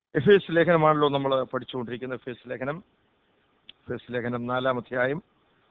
F S ലേഖനമാണല്ലോ നമ്മൾ പഠിച്ചുകൊണ്ടിരിക്കുന്നത് എഫ് എസ് ലേഖനം എഫ് എസ് ലേഖനം നാലാം അധ്യായം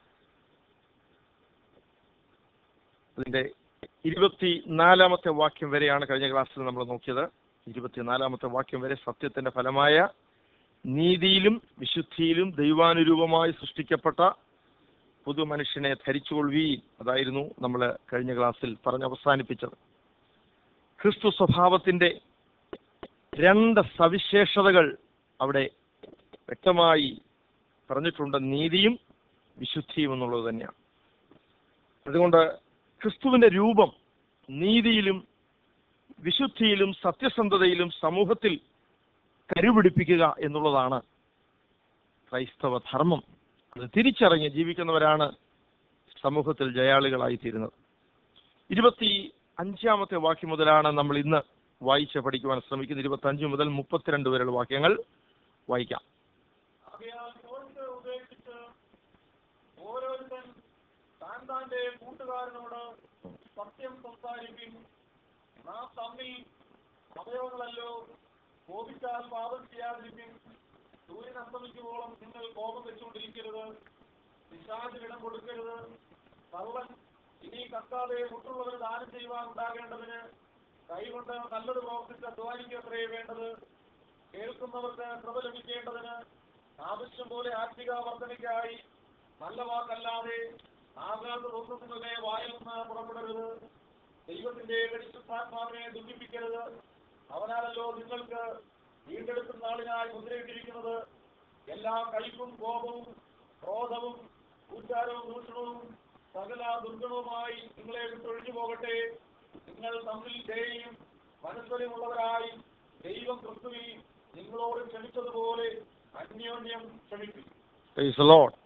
അതിന്റെ ഇരുപത്തി നാലാമത്തെ വാക്യം വരെയാണ് കഴിഞ്ഞ ക്ലാസ്സിൽ നമ്മൾ നോക്കിയത് ഇരുപത്തിനാലാമത്തെ വാക്യം വരെ സത്യത്തിന്റെ ഫലമായ നീതിയിലും വിശുദ്ധിയിലും ദൈവാനുരൂപമായി സൃഷ്ടിക്കപ്പെട്ട പുതു മനുഷ്യനെ ധരിച്ചുകൊള്ളുവീ അതായിരുന്നു നമ്മൾ കഴിഞ്ഞ ക്ലാസ്സിൽ പറഞ്ഞ് അവസാനിപ്പിച്ചത് ക്രിസ്തു സ്വഭാവത്തിന്റെ രണ്ട് സവിശേഷതകൾ അവിടെ വ്യക്തമായി പറഞ്ഞിട്ടുണ്ട് നീതിയും വിശുദ്ധിയും എന്നുള്ളത് തന്നെയാണ് അതുകൊണ്ട് ക്രിസ്തുവിന്റെ രൂപം നീതിയിലും വിശുദ്ധിയിലും സത്യസന്ധതയിലും സമൂഹത്തിൽ കരുപിടിപ്പിക്കുക എന്നുള്ളതാണ് ക്രൈസ്തവ ധർമ്മം അത് തിരിച്ചറിഞ്ഞ് ജീവിക്കുന്നവരാണ് സമൂഹത്തിൽ ജയാളികളായി തീരുന്നത് ഇരുപത്തി അഞ്ചാമത്തെ വാക്യം മുതലാണ് നമ്മൾ ഇന്ന് വായിച്ച് പഠിക്കുവാൻ ശ്രമിക്കുന്നത് ഇരുപത്തി അഞ്ച് മുതൽ മുപ്പത്തിരണ്ട് വരെയുള്ള വാക്യങ്ങൾ വായിക്കാം ആകയാൽ തോൽക്ക് ഉപേക്ഷിച്ച് ഓരോരുത്തൻ താൻ താന്റെ കൂട്ടുകാരനോട് സത്യം സംസാരിക്കും നാം തമ്മിൽ അവയവങ്ങളല്ലോ കോപിച്ചാൽ പാപം ചെയ്യാതിരിക്കും സൂര്യൻ അസ്തമിക്കുമ്പോഴും നിങ്ങൾ കോപം വെച്ചുകൊണ്ടിരിക്കരുത് പിശാചിന് ഇടം കൊടുക്കരുത് കള്ളൻ ഇനി കക്കാതെ മുട്ടുള്ളവന് ദാനം ചെയ്യുവാൻ ഉണ്ടാകേണ്ടതിന് കൈകൊണ്ട് നല്ലത് പ്രവർത്തിച്ച് അധ്വാനിക്കത്രേ വേണ്ടത് കേൾക്കുന്നവർക്ക് കൃപ ലഭിക്കേണ്ടതിന് ആവശ്യം പോലെ ആത്മിക വർധനയ്ക്കായി നല്ല വാക്കല്ലാതെ ആകാത്തതൊന്നും നിങ്ങളുടെ വായിൽ നിന്ന് പുറപ്പെടരുത് ദൈവത്തിന്റെ പരിശുദ്ധാത്മാവിനെ ദുഃഖിപ്പിക്കരുത് അവനാണല്ലോ നിങ്ങൾക്ക് വീണ്ടെടുക്കുന്ന നാളിനായി മുദ്രയിട്ടിരിക്കുന്നത് എല്ലാ കൈപ്പും കോപവും ക്രോധവും കൂറ്റാരവും ദൂഷണവും സകല ദുർഗണവുമായി നിങ്ങളെ വിട്ടൊഴിഞ്ഞു പോകട്ടെ നിങ്ങൾ തമ്മിൽ ദയയും മനസ്സരമുള്ളവരായി ദൈവം ക്രിസ്തുവിൽ നിങ്ങളോട് ക്ഷമിച്ചതുപോലെ അന്യോന്യം ക്ഷമിക്കും Praise the Lord.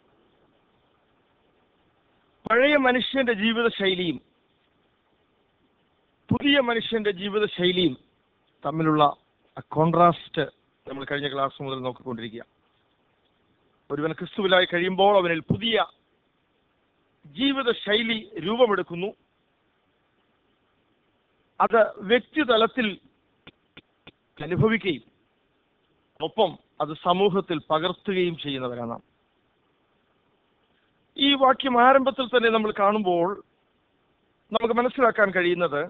പഴയ മനുഷ്യന്റെ ജീവിത ശൈലിയും പുതിയ മനുഷ്യന്റെ ജീവിത ശൈലിയും തമ്മിലുള്ള കോൺട്രാസ്റ്റ് നമ്മൾ കഴിഞ്ഞ ക്ലാസ് മുതൽ നോക്കിക്കൊണ്ടിരിക്കുക ഒരുവൻ ക്രിസ്തുവിലായി കഴിയുമ്പോൾ അവനിൽ പുതിയ ജീവിത ശൈലി രൂപമെടുക്കുന്നു അത് വ്യക്തിതലത്തിൽ അനുഭവിക്കുകയും ഒപ്പം അത് സമൂഹത്തിൽ പകർത്തുകയും ചെയ്യുന്നവരാണ് നാം ഈ വാക്യം ആരംഭത്തിൽ തന്നെ നമ്മൾ കാണുമ്പോൾ നമുക്ക് മനസ്സിലാക്കാൻ കഴിയുന്നത്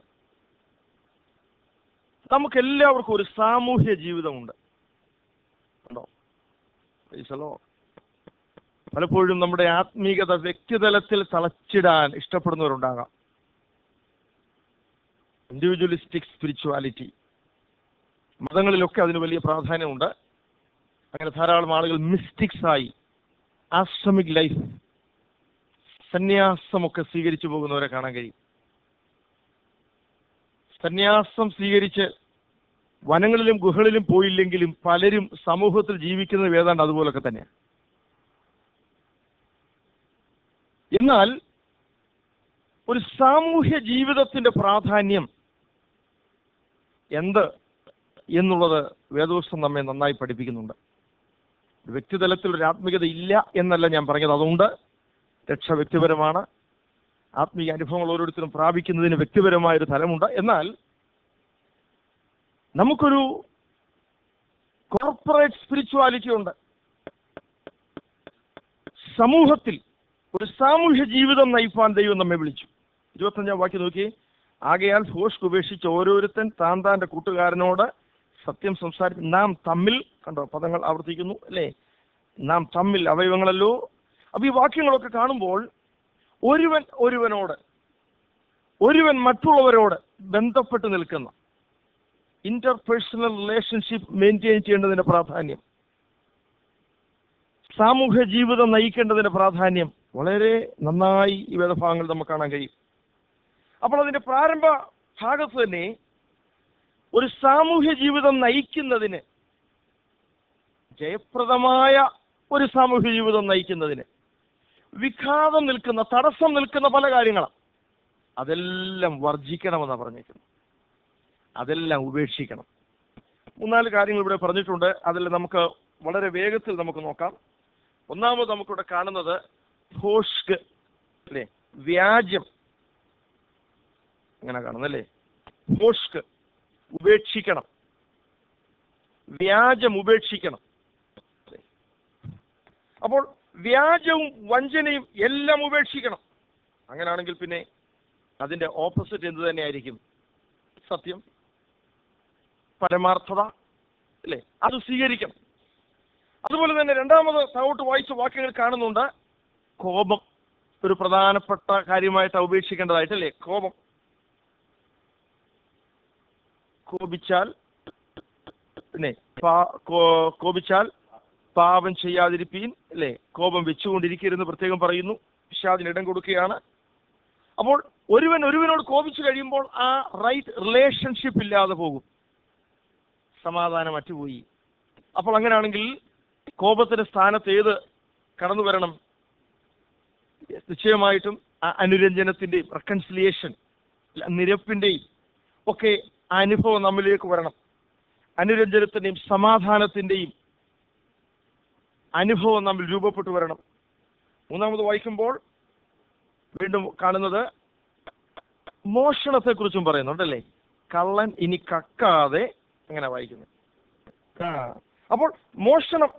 നമുക്ക് എല്ലാവർക്കും ഒരു സാമൂഹ്യ ജീവിതമുണ്ട് ഉണ്ടോ Praise the Lord. പലപ്പോഴും നമ്മുടെ ആത്മീയത വ്യക്തിതലത്തിൽ തളച്ചിടാൻ ഇഷ്ടപ്പെടുന്നവരുണ്ടാകാം ഇൻഡിവിജ്വലിസ്റ്റിക് സ്പിരിച്വാലിറ്റി മതങ്ങളിലൊക്കെ അതിന് വലിയ പ്രാധാന്യമുണ്ട് അങ്ങനെ ധാരാളം ആളുകൾ മിസ്റ്റിക്സ് ആയി ആശ്രമിക് ലൈഫ് സന്യാസമൊക്കെ സ്വീകരിച്ചു പോകുന്നവരെ കാണാൻ കഴിയും സന്യാസം സ്വീകരിച്ച് വനങ്ങളിലും ഗുഹകളിലും പോയില്ലെങ്കിലും പലരും സമൂഹത്തിൽ ജീവിക്കുന്നത് ഏതാണ്ട് അതുപോലൊക്കെ തന്നെയാണ് എന്നാൽ ഒരു സാമൂഹ്യ ജീവിതത്തിന്റെ പ്രാധാന്യം എന്ത് എന്നുള്ളത് വേദോത്സവം നമ്മെ നന്നായി പഠിപ്പിക്കുന്നുണ്ട് വ്യക്തിതലത്തിൽ ഒരു ആത്മീയത ഇല്ല എന്നല്ല ഞാൻ പറഞ്ഞത് അതുകൊണ്ട് രക്ഷ വ്യക്തിപരമാണ് ആത്മീയ അനുഭവങ്ങൾ ഓരോരുത്തരും പ്രാപിക്കുന്നതിന് വ്യക്തിപരമായ ഒരു തലമുണ്ട് എന്നാൽ നമുക്കൊരു കോർപ്പറേറ്റ് സ്പിരിച്വാലിറ്റി ഉണ്ട് സമൂഹത്തിൽ ഒരു സാമൂഹ്യ ജീവിതം നയിപ്പാൻ ദൈവം നമ്മെ വിളിച്ചു ഇരുപത്തഞ്ചാം വാക്യം നോക്കി ആകയാൽ ഭോഷ്ക് ഉപേക്ഷിച്ച് ഓരോരുത്തൻ താൻ താന്റെ കൂട്ടുകാരനോട് സത്യം സംസാരിക്കും നാം തമ്മിൽ കണ്ടോ പദങ്ങൾ ആവർത്തിക്കുന്നു അല്ലേ നാം തമ്മിൽ അവയവങ്ങളല്ലോ അപ്പൊ ഈ വാക്യങ്ങളൊക്കെ കാണുമ്പോൾ ഒരുവൻ ഒരുവനോട് ഒരുവൻ മറ്റുള്ളവരോട് ബന്ധപ്പെട്ട് നിൽക്കുന്ന ഇന്റർപേഴ്സണൽ റിലേഷൻഷിപ്പ് മെയിൻറ്റെയിൻ ചെയ്യേണ്ടതിന്റെ പ്രാധാന്യം സാമൂഹ്യ ജീവിതം നയിക്കേണ്ടതിന്റെ പ്രാധാന്യം വളരെ നന്നായി ഈ വേദഭാഗങ്ങൾ നമുക്ക് കാണാൻ കഴിയും അപ്പോൾ അതിന്റെ പ്രാരംഭ ഭാഗത്ത് തന്നെ ഒരു സാമൂഹ്യ ജീവിതം നയിക്കുന്നതിന് ജയപ്രദമായ ഒരു സാമൂഹ്യ ജീവിതം നയിക്കുന്നതിന് വിഘാതം നിൽക്കുന്ന തടസ്സം നിൽക്കുന്ന പല കാര്യങ്ങളും അതെല്ലാം വർജിക്കണമെന്നാണ് പറഞ്ഞേക്കുന്നത് അതെല്ലാം ഉപേക്ഷിക്കണം മൂന്നാല് കാര്യങ്ങൾ ഇവിടെ പറഞ്ഞിട്ടുണ്ട് അതിൽ നമുക്ക് വളരെ വേഗത്തിൽ നമുക്ക് നോക്കാം ഒന്നാമത് നമുക്കിവിടെ കാണുന്നത് ഭോഷ്ക് അല്ലേ വ്യാജം അങ്ങനെ കാണുന്നല്ലേ ഭോഷ്ക് ഉപേക്ഷിക്കണം വ്യാജം ഉപേക്ഷിക്കണം അപ്പോൾ വ്യാജവും വഞ്ചനയും എല്ലാം ഉപേക്ഷിക്കണം അങ്ങനെയാണെങ്കിൽ പിന്നെ അതിന്റെ ഓപ്പോസിറ്റ് എന്ത് തന്നെയായിരിക്കും സത്യം പരമാർത്ഥത അല്ലേ അത് സ്വീകരിക്കണം അതുപോലെ തന്നെ രണ്ടാമത് താഴോട്ട് വായിച്ച വാക്യങ്ങൾ കാണുന്നുണ്ട് കോപം ഒരു പ്രധാനപ്പെട്ട കാര്യമായിട്ട് ഉപേക്ഷിക്കേണ്ടതായിട്ടല്ലേ കോപം കോപിച്ചാൽ പിന്നെ പാ- കോ- കോപിച്ചാൽ പാപം ചെയ്യാതിരിപ്പീൻ അല്ലേ കോപം വെച്ചുകൊണ്ടിരിക്കരുതെന്ന് പ്രത്യേകം പറയുന്നു പിശാദിന് ഇടം കൊടുക്കുകയാണ് അപ്പോൾ ഒരുവൻ ഒരുവനോട് കോപിച്ചു കഴിയുമ്പോൾ ആ റൈറ്റ് റിലേഷൻഷിപ്പ് ഇല്ലാതെ പോകും സമാധാനം അറ്റുപോയി അപ്പോൾ അങ്ങനെയാണെങ്കിൽ കോപത്തിന്റെ സ്ഥാനത്ത് ഏത് കടന്നു വരണം നിശ്ചയമായിട്ടും ആ അനുരഞ്ജനത്തിന്റെയും റെക്കൺസിലിയേഷൻ നിരപ്പിന്റെയും ഒക്കെ ആ അനുഭവം നമ്മിലേക്ക് വരണം അനുരഞ്ജനത്തിന്റെയും സമാധാനത്തിന്റെയും അനുഭവം നമ്മൾ രൂപപ്പെട്ടു വരണം മൂന്നാമത് വായിക്കുമ്പോൾ വീണ്ടും കാണുന്നത് മോഷണത്തെ കുറിച്ചും പറയുന്നുണ്ടല്ലേ കള്ളൻ ഇനി കക്കാതെ അങ്ങനെ വായിക്കുന്നു ആ അപ്പോൾ മോഷണം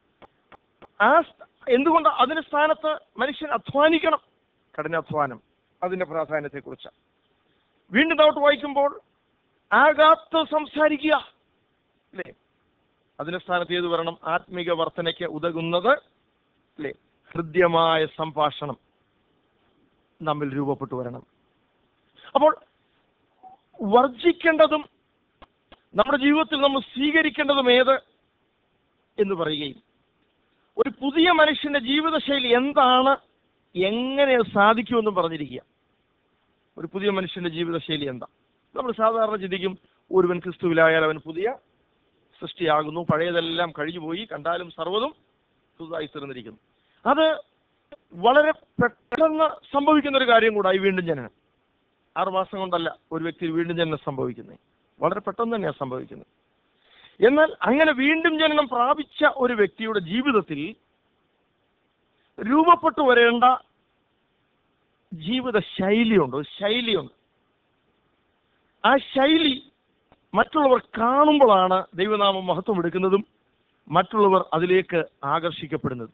ആ സ്- എന്തുകൊണ്ട് അതിന്റെ സ്ഥാനത്ത് മനുഷ്യൻ അധ്വാനിക്കണം കഠിനാധ്വാനം അതിന്റെ പ്രാധാന്യത്തെ കുറിച്ച് വീണ്ടും താഴോട്ട് വായിക്കുമ്പോൾ ആകാത്ത സംസാരിക്കുക അല്ലേ അതിന്റെ സ്ഥാനത്ത് ഏത് വരണം ആത്മീക വർധനയ്ക്ക് ഉതകുന്നത് അല്ലേ ഹൃദ്യമായ സംഭാഷണം നമ്മിൽ രൂപപ്പെട്ടു വരണം അപ്പോൾ വർജിക്കേണ്ടതും നമ്മുടെ ജീവിതത്തിൽ നമ്മൾ സ്വീകരിക്കേണ്ടതും ഏത് എന്ന് പറയുകയും ഒരു പുതിയ മനുഷ്യന്റെ ജീവിതശൈലി എന്താണ് എങ്ങനെ അത് സാധിക്കുമെന്നും പറഞ്ഞിരിക്കുക ഒരു പുതിയ മനുഷ്യന്റെ ജീവിതശൈലി എന്താ നമ്മൾ സാധാരണ ചിന്തിക്കും ഒരുവൻ ക്രിസ്തുവിലായാൽ അവൻ പുതിയ സൃഷ്ടിയാകുന്നു പഴയതെല്ലാം കഴിഞ്ഞുപോയി കണ്ടാലും സർവ്വതും പുതുതായി തീർന്നിരിക്കുന്നു അത് വളരെ പെട്ടെന്ന് സംഭവിക്കുന്ന ഒരു കാര്യം കൂടായി വീണ്ടും ജനനം ആറ് മാസം കൊണ്ടല്ല ഒരു വ്യക്തി വീണ്ടും ജനനം സംഭവിക്കുന്നത് വളരെ പെട്ടെന്ന് തന്നെയാണ് സംഭവിക്കുന്നത് എന്നാൽ അങ്ങനെ വീണ്ടും ജനനം പ്രാപിച്ച ഒരു വ്യക്തിയുടെ ജീവിതത്തിൽ രൂപപ്പെട്ടു വരേണ്ട ജീവിത ശൈലിയുണ്ട് ഒരു ശൈലിയുണ്ട് ആ ശൈലി മറ്റുള്ളവർ കാണുമ്പോഴാണ് ദൈവനാമം മഹത്വം എടുക്കുന്നതും മറ്റുള്ളവർ അതിലേക്ക് ആകർഷിക്കപ്പെടുന്നത്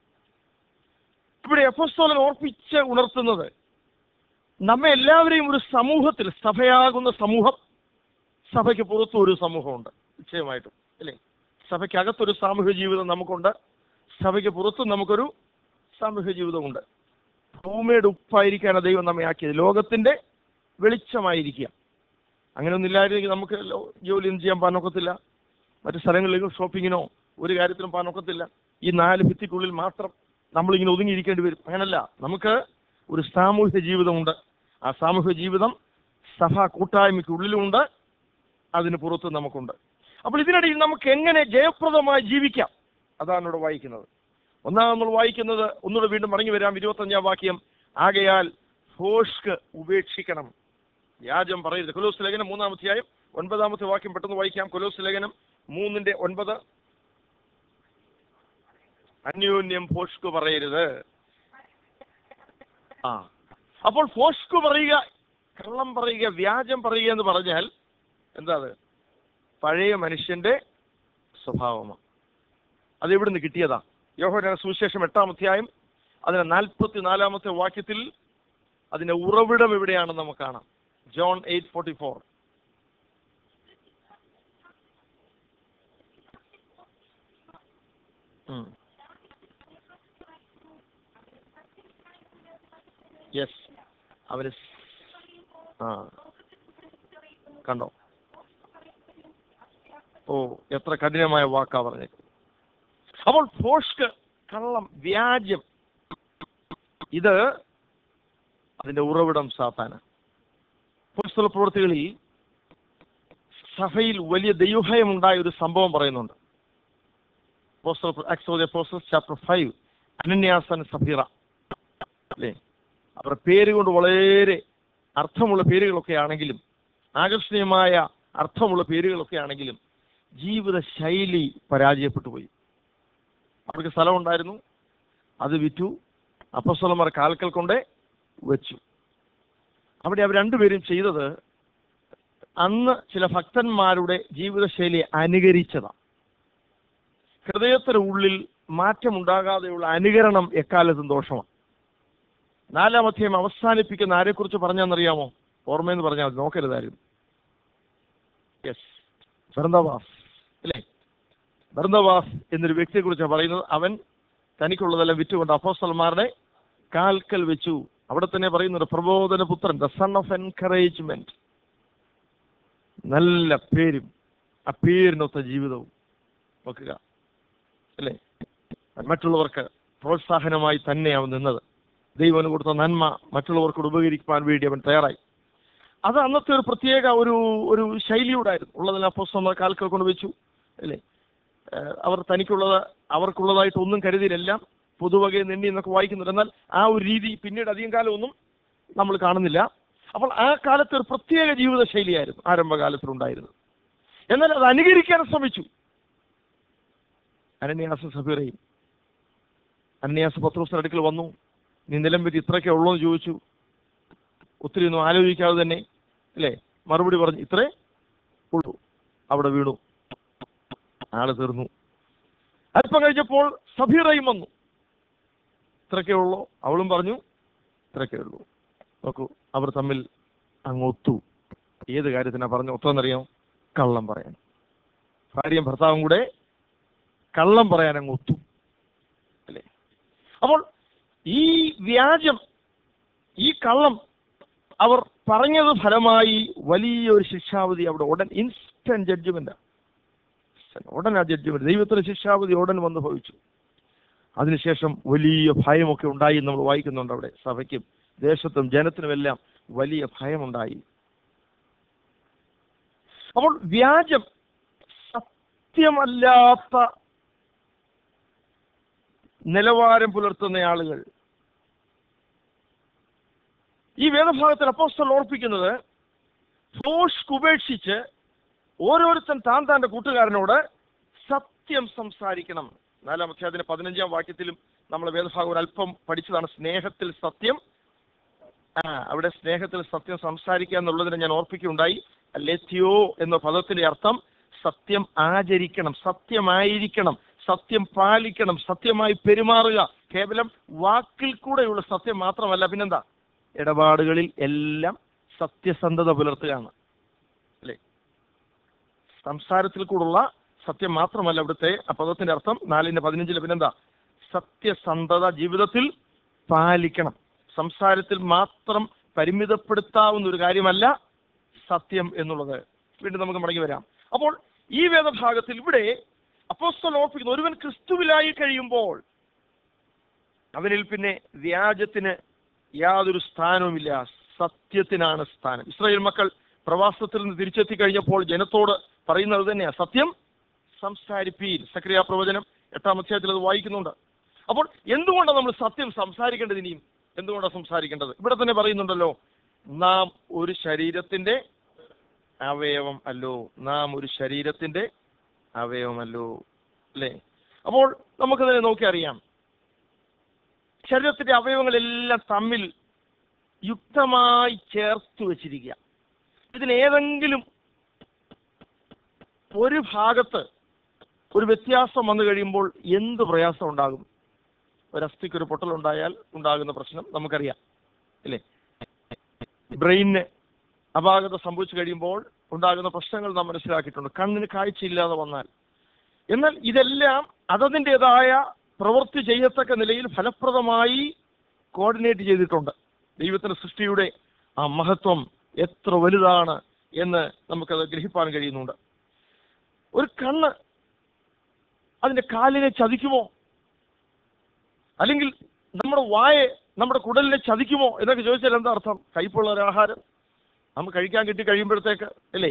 ഇവിടെ അപ്പോസ്തലൻ ഓർപ്പിച്ച് ഉണർത്തുന്നത് നമ്മെ എല്ലാവരെയും ഒരു സമൂഹത്തിൽ സഭയാകുന്ന സമൂഹം സഭയ്ക്ക് പുറത്തും ഒരു സമൂഹമുണ്ട് നിശ്ചയമായിട്ടും അല്ലേ സഭയ്ക്കകത്തൊരു സാമൂഹ്യ ജീവിതം നമുക്കുണ്ട് സഭയ്ക്ക് പുറത്തും നമുക്കൊരു സാമൂഹ്യ ജീവിതമുണ്ട് ഭൂമിയുടെ ഉപ്പായിരിക്കാണ് ദൈവം നമ്മെ ആക്കിയത് ലോകത്തിന്റെ വെളിച്ചമായിരിക്കുക അങ്ങനെയൊന്നും ഇല്ലായിരുന്നെങ്കിൽ നമുക്ക് ലോ- ജോലിയൊന്നും ചെയ്യാൻ പാനൊക്കത്തില്ല മറ്റു സ്ഥലങ്ങളിലേക്ക് ഷോപ്പിങ്ങിനോ ഒരു കാര്യത്തിനും പാനൊക്കത്തില്ല ഈ നാല് ഭിത്തിക്കുള്ളിൽ മാത്രം നമ്മളിങ്ങനെ ഒതുങ്ങിയിരിക്കേണ്ടി വരും അങ്ങനല്ല നമുക്ക് ഒരു സാമൂഹ്യ ജീവിതമുണ്ട് ആ സാമൂഹ്യ ജീവിതം സഭാ കൂട്ടായ്മയ്ക്കുള്ളിലുമുണ്ട് അതിന് പുറത്ത് നമുക്കുണ്ട് അപ്പോൾ ഇതിനിടയിൽ നമുക്ക് എങ്ങനെ ജയപ്രദമായി ജീവിക്കാം അതാണ് ഇവിടെ വായിക്കുന്നത് ഒന്നാം നമ്മൾ വായിക്കുന്നത് ഒന്നുകൂടെ വീണ്ടും മടങ്ങി വരാം ഇരുപത്തഞ്ചാം വാക്യം ആകയാൽ ഭോഷ്ക് ഉപേക്ഷിക്കണം വ്യാജം പറയരുത് കൊലോസ് ലേഖനം മൂന്നാമധ്യായം ഒൻപതാമത്തെ വാക്യം പെട്ടെന്ന് വായിക്കാം കൊലോസ് ലേഖനം മൂന്നിന്റെ ഒൻപത് അന്യോന്യം ഭോഷ്കു പറയരുത് ആ അപ്പോൾ ഭോഷ്കു പറയുക കള്ളം പറയുക വ്യാജം പറയുക എന്ന് പറഞ്ഞാൽ എന്താ അത് പഴയ മനുഷ്യന്റെ സ്വഭാവമാണ് അത് എവിടുന്ന് കിട്ടിയതാ യോഹന സുവിശേഷം എട്ടാം അധ്യായം അതിന് നാൽപ്പത്തി നാലാമത്തെ വാക്യത്തിൽ അതിന്റെ ഉറവിടം എവിടെയാണെന്ന് നമുക്ക് കാണാം John eight forty four yes അവര് സ്- ആ കണ്ടോ ഓ എത്ര കഠിനമായ വാക്കാ പറഞ്ഞത് അപ്പോൾ ഫോഷ്ക്ക് കള്ളം വ്യാജം ഇത് അതിന്റെ ഉറവിടം സാത്താന പുസ്തക പ്രവൃത്തികളിൽ സഭയിൽ വലിയ ദൈവഭയം ഉണ്ടായ ഒരു സംഭവം പറയുന്നുണ്ട് ചാപ്റ്റർ ഫൈവ് അനന്യാസൻ സഫീറ അല്ലേ അവരുടെ പേര് കൊണ്ട് വളരെ അർത്ഥമുള്ള പേരുകളൊക്കെ ആണെങ്കിലും ആകർഷണീയമായ അർത്ഥമുള്ള പേരുകളൊക്കെ ആണെങ്കിലും ജീവിത ശൈലി പരാജയപ്പെട്ടു പോയി അവർക്ക് സ്ഥലമുണ്ടായിരുന്നു അത് വിറ്റു അപ്പസ്വലന്മാർ കാൽക്കൽ കൊണ്ടേ വെച്ചു അവിടെ അവർ രണ്ടുപേരും ചെയ്തത് അന്ന് ചില ഭക്തന്മാരുടെ ജീവിതശൈലി അനുകരിച്ചതാണ് ഹൃദയത്തിന് ഉള്ളിൽ മാറ്റമുണ്ടാകാതെയുള്ള അനുകരണം എക്കാലത്തും ദോഷമാണ് നാലാം അധ്യായം അവസാനിപ്പിക്കുന്ന ആരെക്കുറിച്ച് പറഞ്ഞാന്നറിയാമോ ഓർമ്മയെന്ന് പറഞ്ഞാൽ മതി, നോക്കരുതായിരുന്നു യെസ് ബർന്നവാസ് അല്ലേ ബർന്നവാസ് എന്നൊരു വ്യക്തിയെ കുറിച്ചാണ് പറയുന്നത് അവൻ തനിക്കുള്ളതെല്ലാം വിറ്റുകൊണ്ട് അപ്പോസ്തലന്മാരുടെ കാൽക്കൽ വെച്ചു അവിടെ തന്നെ പറയുന്നുണ്ട് പ്രബോധന പുത്രൻ ദ സൺ ഓഫ് എൻകറേജ്മെന്റ് നല്ല പേരും ആ പേരിനൊത്ത ജീവിതവും നോക്കുക അല്ലേ മറ്റുള്ളവർക്ക് പ്രോത്സാഹനമായി തന്നെ അവൻ നിന്നത് ദൈവന് കൊടുത്ത നന്മ മറ്റുള്ളവർക്ക് ഉപകരിക്കാൻ വേണ്ടി അവൻ തയ്യാറായി അത് അന്നത്തെ ഒരു പ്രത്യേക ഒരു ഒരു ശൈലിയോടായിരുന്നു ഉള്ളതെല്ലാം അപ്പോസ്തലന്മാർ കാൽക്കൽ കൊണ്ട് വെച്ചു അല്ലേ ഏഹ് അവർ തനിക്കുള്ളത് അവർക്കുള്ളതായിട്ട് ഒന്നും കരുതിയിലെല്ലാം പൊതുവകയിൽ നിന്നി എന്നൊക്കെ വായിക്കുന്നുണ്ട് എന്നാൽ ആ ഒരു രീതി പിന്നീട് അധികം കാലമൊന്നും നമ്മൾ കാണുന്നില്ല അപ്പോൾ ആ കാലത്ത് ഒരു പ്രത്യേക ജീവിത ശൈലിയായിരുന്നു ആരംഭകാലത്തിലുണ്ടായിരുന്നത് എന്നാൽ അത് അനുകരിക്കാൻ ശ്രമിച്ചു അനന്യാസ സഫീറയും അനന്യാസ പത്രോസിന്റെ അടുക്കൽ വന്നു നീ നിലം പറ്റി ഇത്രയൊക്കെ ഉള്ളൂ എന്ന് ചോദിച്ചു ഒത്തിരി ഒന്നും ആലോചിക്കാതെ തന്നെ അല്ലേ മറുപടി പറഞ്ഞു ഇത്രേ ഉള്ളൂ അവിടെ വീണു ആള് തീർന്നു അല്പം കഴിഞ്ഞപ്പോൾ സഫീറയും വന്നു ഇത്രയൊക്കെ ഉള്ളൂ അവളും പറഞ്ഞു ഇത്രയൊക്കെ ഉള്ളൂ നോക്കൂ അവർ തമ്മിൽ അങ്ങ് ഒത്തു ഏത് കാര്യത്തിനാ പറഞ്ഞു ഒത്തെന്നറിയാം കള്ളം പറയാൻ ഭാര്യയും ഭർത്താവും കൂടെ കള്ളം പറയാൻ അങ്ങ് ഒത്തു അല്ലേ അപ്പോൾ ഈ വ്യാജം ഈ കള്ളം അവർ പറഞ്ഞത് ഫലമായി വലിയൊരു ശിക്ഷാവധി അവിടെ ഉടൻ ഇൻസ്റ്റന്റ് ജഡ്ജ്മെന്റ് ഉടൻ ആ ജഡ്ജ്മെന്റ് ദൈവത്തിന്റെ ശിക്ഷാവധി ഉടൻ വന്ന് ഭവിച്ചു അതിനുശേഷം വലിയ ഭയമൊക്കെ ഉണ്ടായി എന്ന് നമ്മൾ വായിക്കുന്നുണ്ട് അവിടെ സഭയ്ക്കും ദേശത്തും ജനത്തിനുമെല്ലാം വലിയ ഭയമുണ്ടായി അപ്പോൾ വ്യാജം സത്യമല്ലാത്ത നിലവാരം പുലർത്തുന്ന ആളുകൾ ഈ വേദഭാഗത്തിൽ അപ്പോസ്റ്റൽ ഓർപ്പിക്കുന്നത് ഫോഷ് ഉപേക്ഷിച്ച് ഓരോരുത്തൻ താൻ താന്റെ കൂട്ടുകാരനോട് സത്യം സംസാരിക്കണം നാലാം അധ്യായത്തിന്റെ പതിനഞ്ചാം വാക്യത്തിലും നമ്മൾ വേദഭാഗം ഒരു അല്പം പഠിച്ചതാണ് സ്നേഹത്തിൽ സത്യം ആ അവിടെ സ്നേഹത്തിൽ സത്യം സംസാരിക്കുക എന്നുള്ളതിനെ ഞാൻ ഓർപ്പിക്കുകയുണ്ടായി ലെത്തിയോ എന്ന പദത്തിന്റെ അർത്ഥം സത്യം ആചരിക്കണം സത്യമായിരിക്കണം സത്യം പാലിക്കണം സത്യമായി പെരുമാറുക കേവലം വാക്കിൽ കൂടെയുള്ള സത്യം മാത്രമല്ല പിന്നെന്താ ഇടപാടുകളിൽ എല്ലാം സത്യസന്ധത പുലർത്തുകയാണ് അല്ലേ സംസാരത്തിൽ കൂടുള്ള സത്യം മാത്രമല്ല ഇവിടുത്തെ ആ പദത്തിന്റെ അർത്ഥം നാലിന്റെ പതിനഞ്ചിലെ പിന്നെന്താ സത്യസന്ധത ജീവിതത്തിൽ പാലിക്കണം സംസാരത്തിൽ മാത്രം പരിമിതപ്പെടുത്താവുന്ന ഒരു കാര്യമല്ല സത്യം എന്നുള്ളത് വീണ്ടും നമുക്ക് മടങ്ങി വരാം അപ്പോൾ ഈ വേദഭാഗത്തിൽ ഇവിടെ അപ്പോസ്തലൻ ഓർപ്പിക്കുന്നു ഒരുവൻ ക്രിസ്തുവിലായി കഴിയുമ്പോൾ അവനിൽ പിന്നെ വ്യാജത്തിന് യാതൊരു സ്ഥാനവുമില്ല സത്യത്തിനാണ് സ്ഥാനം ഇസ്രായേൽ മക്കൾ പ്രവാസത്തിൽ നിന്ന് തിരിച്ചെത്തി കഴിഞ്ഞപ്പോൾ ജനത്തോട് പറയുന്നത് തന്നെയാ സത്യം സംസാരിപ്പീൻ സക്രിയ പ്രവചനം എട്ടാം അധ്യായത്തിൽ അത് വായിക്കുന്നുണ്ട് അപ്പോൾ എന്തുകൊണ്ടാണ് നമ്മൾ സത്യം സംസാരിക്കേണ്ടത് ഇനിയും എന്തുകൊണ്ടാണ് സംസാരിക്കേണ്ടത് ഇവിടെ തന്നെ പറയുന്നുണ്ടല്ലോ നാം ഒരു ശരീരത്തിന്റെ അവയവം അല്ലോ നാം ഒരു ശരീരത്തിന്റെ അവയവമല്ലോ അല്ലേ അപ്പോൾ നമുക്കതിനെ നോക്കി അറിയാം ശരീരത്തിന്റെ അവയവങ്ങളെല്ലാം തമ്മിൽ യുക്തമായി ചേർത്ത് വെച്ചിരിക്കുക ഇതിനേതെങ്കിലും ഒരു ഭാഗത്ത് ഒരു വ്യത്യാസം വന്നു കഴിയുമ്പോൾ എന്ത് പ്രയാസം ഉണ്ടാകും ഒരു അസ്ഥിക്ക് ഒരു പൊട്ടലുണ്ടായാൽ ഉണ്ടാകുന്ന പ്രശ്നം നമുക്കറിയാം അല്ലേ ബ്രെയിനിന് അപാകത സംഭവിച്ചു കഴിയുമ്പോൾ ഉണ്ടാകുന്ന പ്രശ്നങ്ങൾ നാം മനസ്സിലാക്കിയിട്ടുണ്ട് കണ്ണിന് കാഴ്ചയില്ലാതെ വന്നാൽ എന്നാൽ ഇതെല്ലാം അതതിൻ്റെതായ പ്രവൃത്തി ചെയ്യത്തക്ക നിലയിൽ ഫലപ്രദമായി കോർഡിനേറ്റ് ചെയ്തിട്ടുണ്ട് ദൈവത്തിന്റെ സൃഷ്ടിയുടെ ആ മഹത്വം എത്ര വലുതാണ് എന്ന് നമുക്കത് ഗ്രഹിപ്പാൻ കഴിയുന്നുണ്ട് ഒരു കണ്ണ് അതിന്റെ കാലിനെ ചതിക്കുമോ അല്ലെങ്കിൽ നമ്മുടെ വായെ നമ്മുടെ കുടലിനെ ചതിക്കുമോ എന്നൊക്കെ ചോദിച്ചാൽ എന്താ അർത്ഥം കയ്പുള്ള ഒരു ആഹാരം നമുക്ക് കഴിക്കാൻ കിട്ടി കഴിയുമ്പോഴത്തേക്ക് അല്ലേ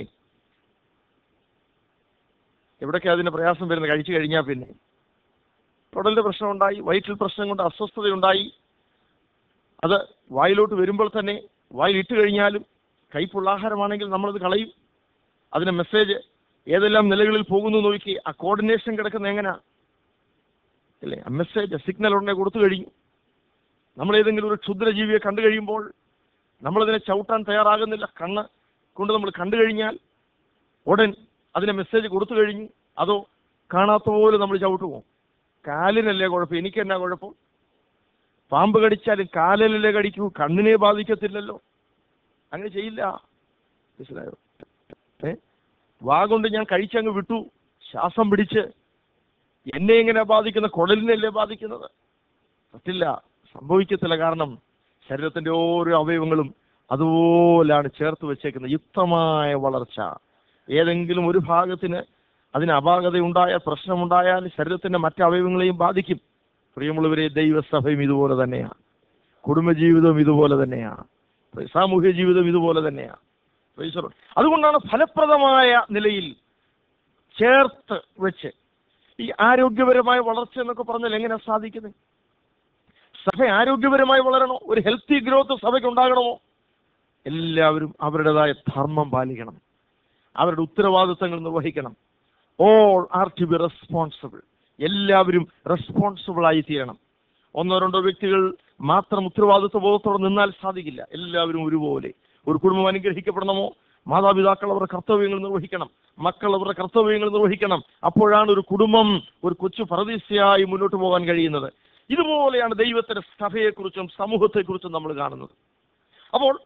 എവിടൊക്കെ അതിന് പ്രയാസം വരുന്നത് കഴിച്ചു കഴിഞ്ഞാൽ പിന്നെ കുടലിന്റെ പ്രശ്നം ഉണ്ടായി വയറ്റിൽ പ്രശ്നം കൊണ്ട് അസ്വസ്ഥതയുണ്ടായി അത് വായിലോട്ട് വരുമ്പോൾ തന്നെ വായിൽ ഇട്ട് കഴിഞ്ഞാലും കയ്പുള്ള ആഹാരമാണെങ്കിൽ നമ്മളത് കളയും അതിന് മെസ്സേജ് ഏതെല്ലാം നിലകളിൽ പോകുന്നു നോക്കി ആ കോർഡിനേഷൻ കിടക്കുന്ന എങ്ങനെയാ അല്ലേ ആ മെസ്സേജ് സിഗ്നൽ ഉടനെ കൊടുത്തു കഴിഞ്ഞു നമ്മൾ ഏതെങ്കിലും ഒരു ക്ഷുദ്രജീവിയെ കണ്ടു കഴിയുമ്പോൾ നമ്മളതിനെ ചവിട്ടാൻ തയ്യാറാകുന്നില്ല കണ്ണ് കൊണ്ട് നമ്മൾ കണ്ടു കഴിഞ്ഞാൽ ഉടൻ അതിനെ മെസ്സേജ് കൊടുത്തു കഴിഞ്ഞു അതോ കാണാത്ത പോലെ നമ്മൾ ചവിട്ടുമോ കാലിനല്ലേ കുഴപ്പം എനിക്ക് എന്നാ കുഴപ്പം പാമ്പ് കടിച്ചാലും കാലിലല്ലേ കടിക്കൂ കണ്ണിനെ ബാധിക്കത്തില്ലല്ലോ അങ്ങനെ ചെയ്യില്ല മനസ്സിലായോ ഏ വാ കൊണ്ട് ഞാൻ കഴിച്ചങ്ങ് വിട്ടു ശ്വാസം പിടിച്ച് എന്നെ എങ്ങനെ ബാധിക്കുന്ന കുടലിനല്ലേ ബാധിക്കുന്നത് പറ്റില്ല സംഭവിക്കത്തില്ല കാരണം ശരീരത്തിന്റെ ഓരോ അവയവങ്ങളും അതുപോലാണ് ചേർത്ത് വെച്ചേക്കുന്നത് യുക്തമായ വളർച്ച ഏതെങ്കിലും ഒരു ഭാഗത്തിന് അതിന് അപാകത ഉണ്ടായാൽ പ്രശ്നമുണ്ടായാൽ ശരീരത്തിന്റെ മറ്റ് അവയവങ്ങളെയും ബാധിക്കും പ്രിയമുള്ളവരെ ദൈവസഭയും ഇതുപോലെ തന്നെയാണ് കുടുംബജീവിതവും ഇതുപോലെ തന്നെയാണ് സാമൂഹ്യ ജീവിതം ഇതുപോലെ തന്നെയാണ് Praise the Lord. അതുകൊണ്ടാണ് ഫലപ്രദമായ നിലയിൽ ചേർത്ത് വെച്ച് ഈ ആരോഗ്യപരമായ വളർച്ച എന്നൊക്കെ പറഞ്ഞാൽ എങ്ങനെ സാധിക്കുന്നത് സഭ ആരോഗ്യപരമായി വളരണോ ഒരു ഹെൽത്തി ഗ്രോത്ത് സഭയ്ക്ക് ഉണ്ടാകണമോ എല്ലാവരും അവരുടേതായ ധർമ്മം പാലിക്കണം അവരുടെ ഉത്തരവാദിത്തങ്ങൾ നിർവഹിക്കണം all are to be responsible എല്ലാവരും റെസ്പോൺസിബിൾ ആയി തീരണം ഒന്നോ രണ്ടോ വ്യക്തികൾ മാത്രം ഉത്തരവാദിത്വ ബോധത്തോടെ നിന്നാൽ സാധിക്കില്ല എല്ലാവരും ഒരുപോലെ ഒരു കുടുംബം അനുഗ്രഹിക്കപ്പെടണമോ മാതാപിതാക്കൾ അവരുടെ കർത്തവ്യങ്ങൾ നിർവഹിക്കണം മക്കൾ അവരുടെ കർത്തവ്യങ്ങൾ നിർവഹിക്കണം അപ്പോഴാണ് ഒരു കുടുംബം ഒരു കൊച്ചു പ്രതീക്ഷയായി മുന്നോട്ട് പോകാൻ കഴിയുന്നത് ഇതുപോലെയാണ് ദൈവത്തിന്റെ സഭയെക്കുറിച്ചും സമൂഹത്തെക്കുറിച്ചും നമ്മൾ കാണുന്നത് അപ്പോൾ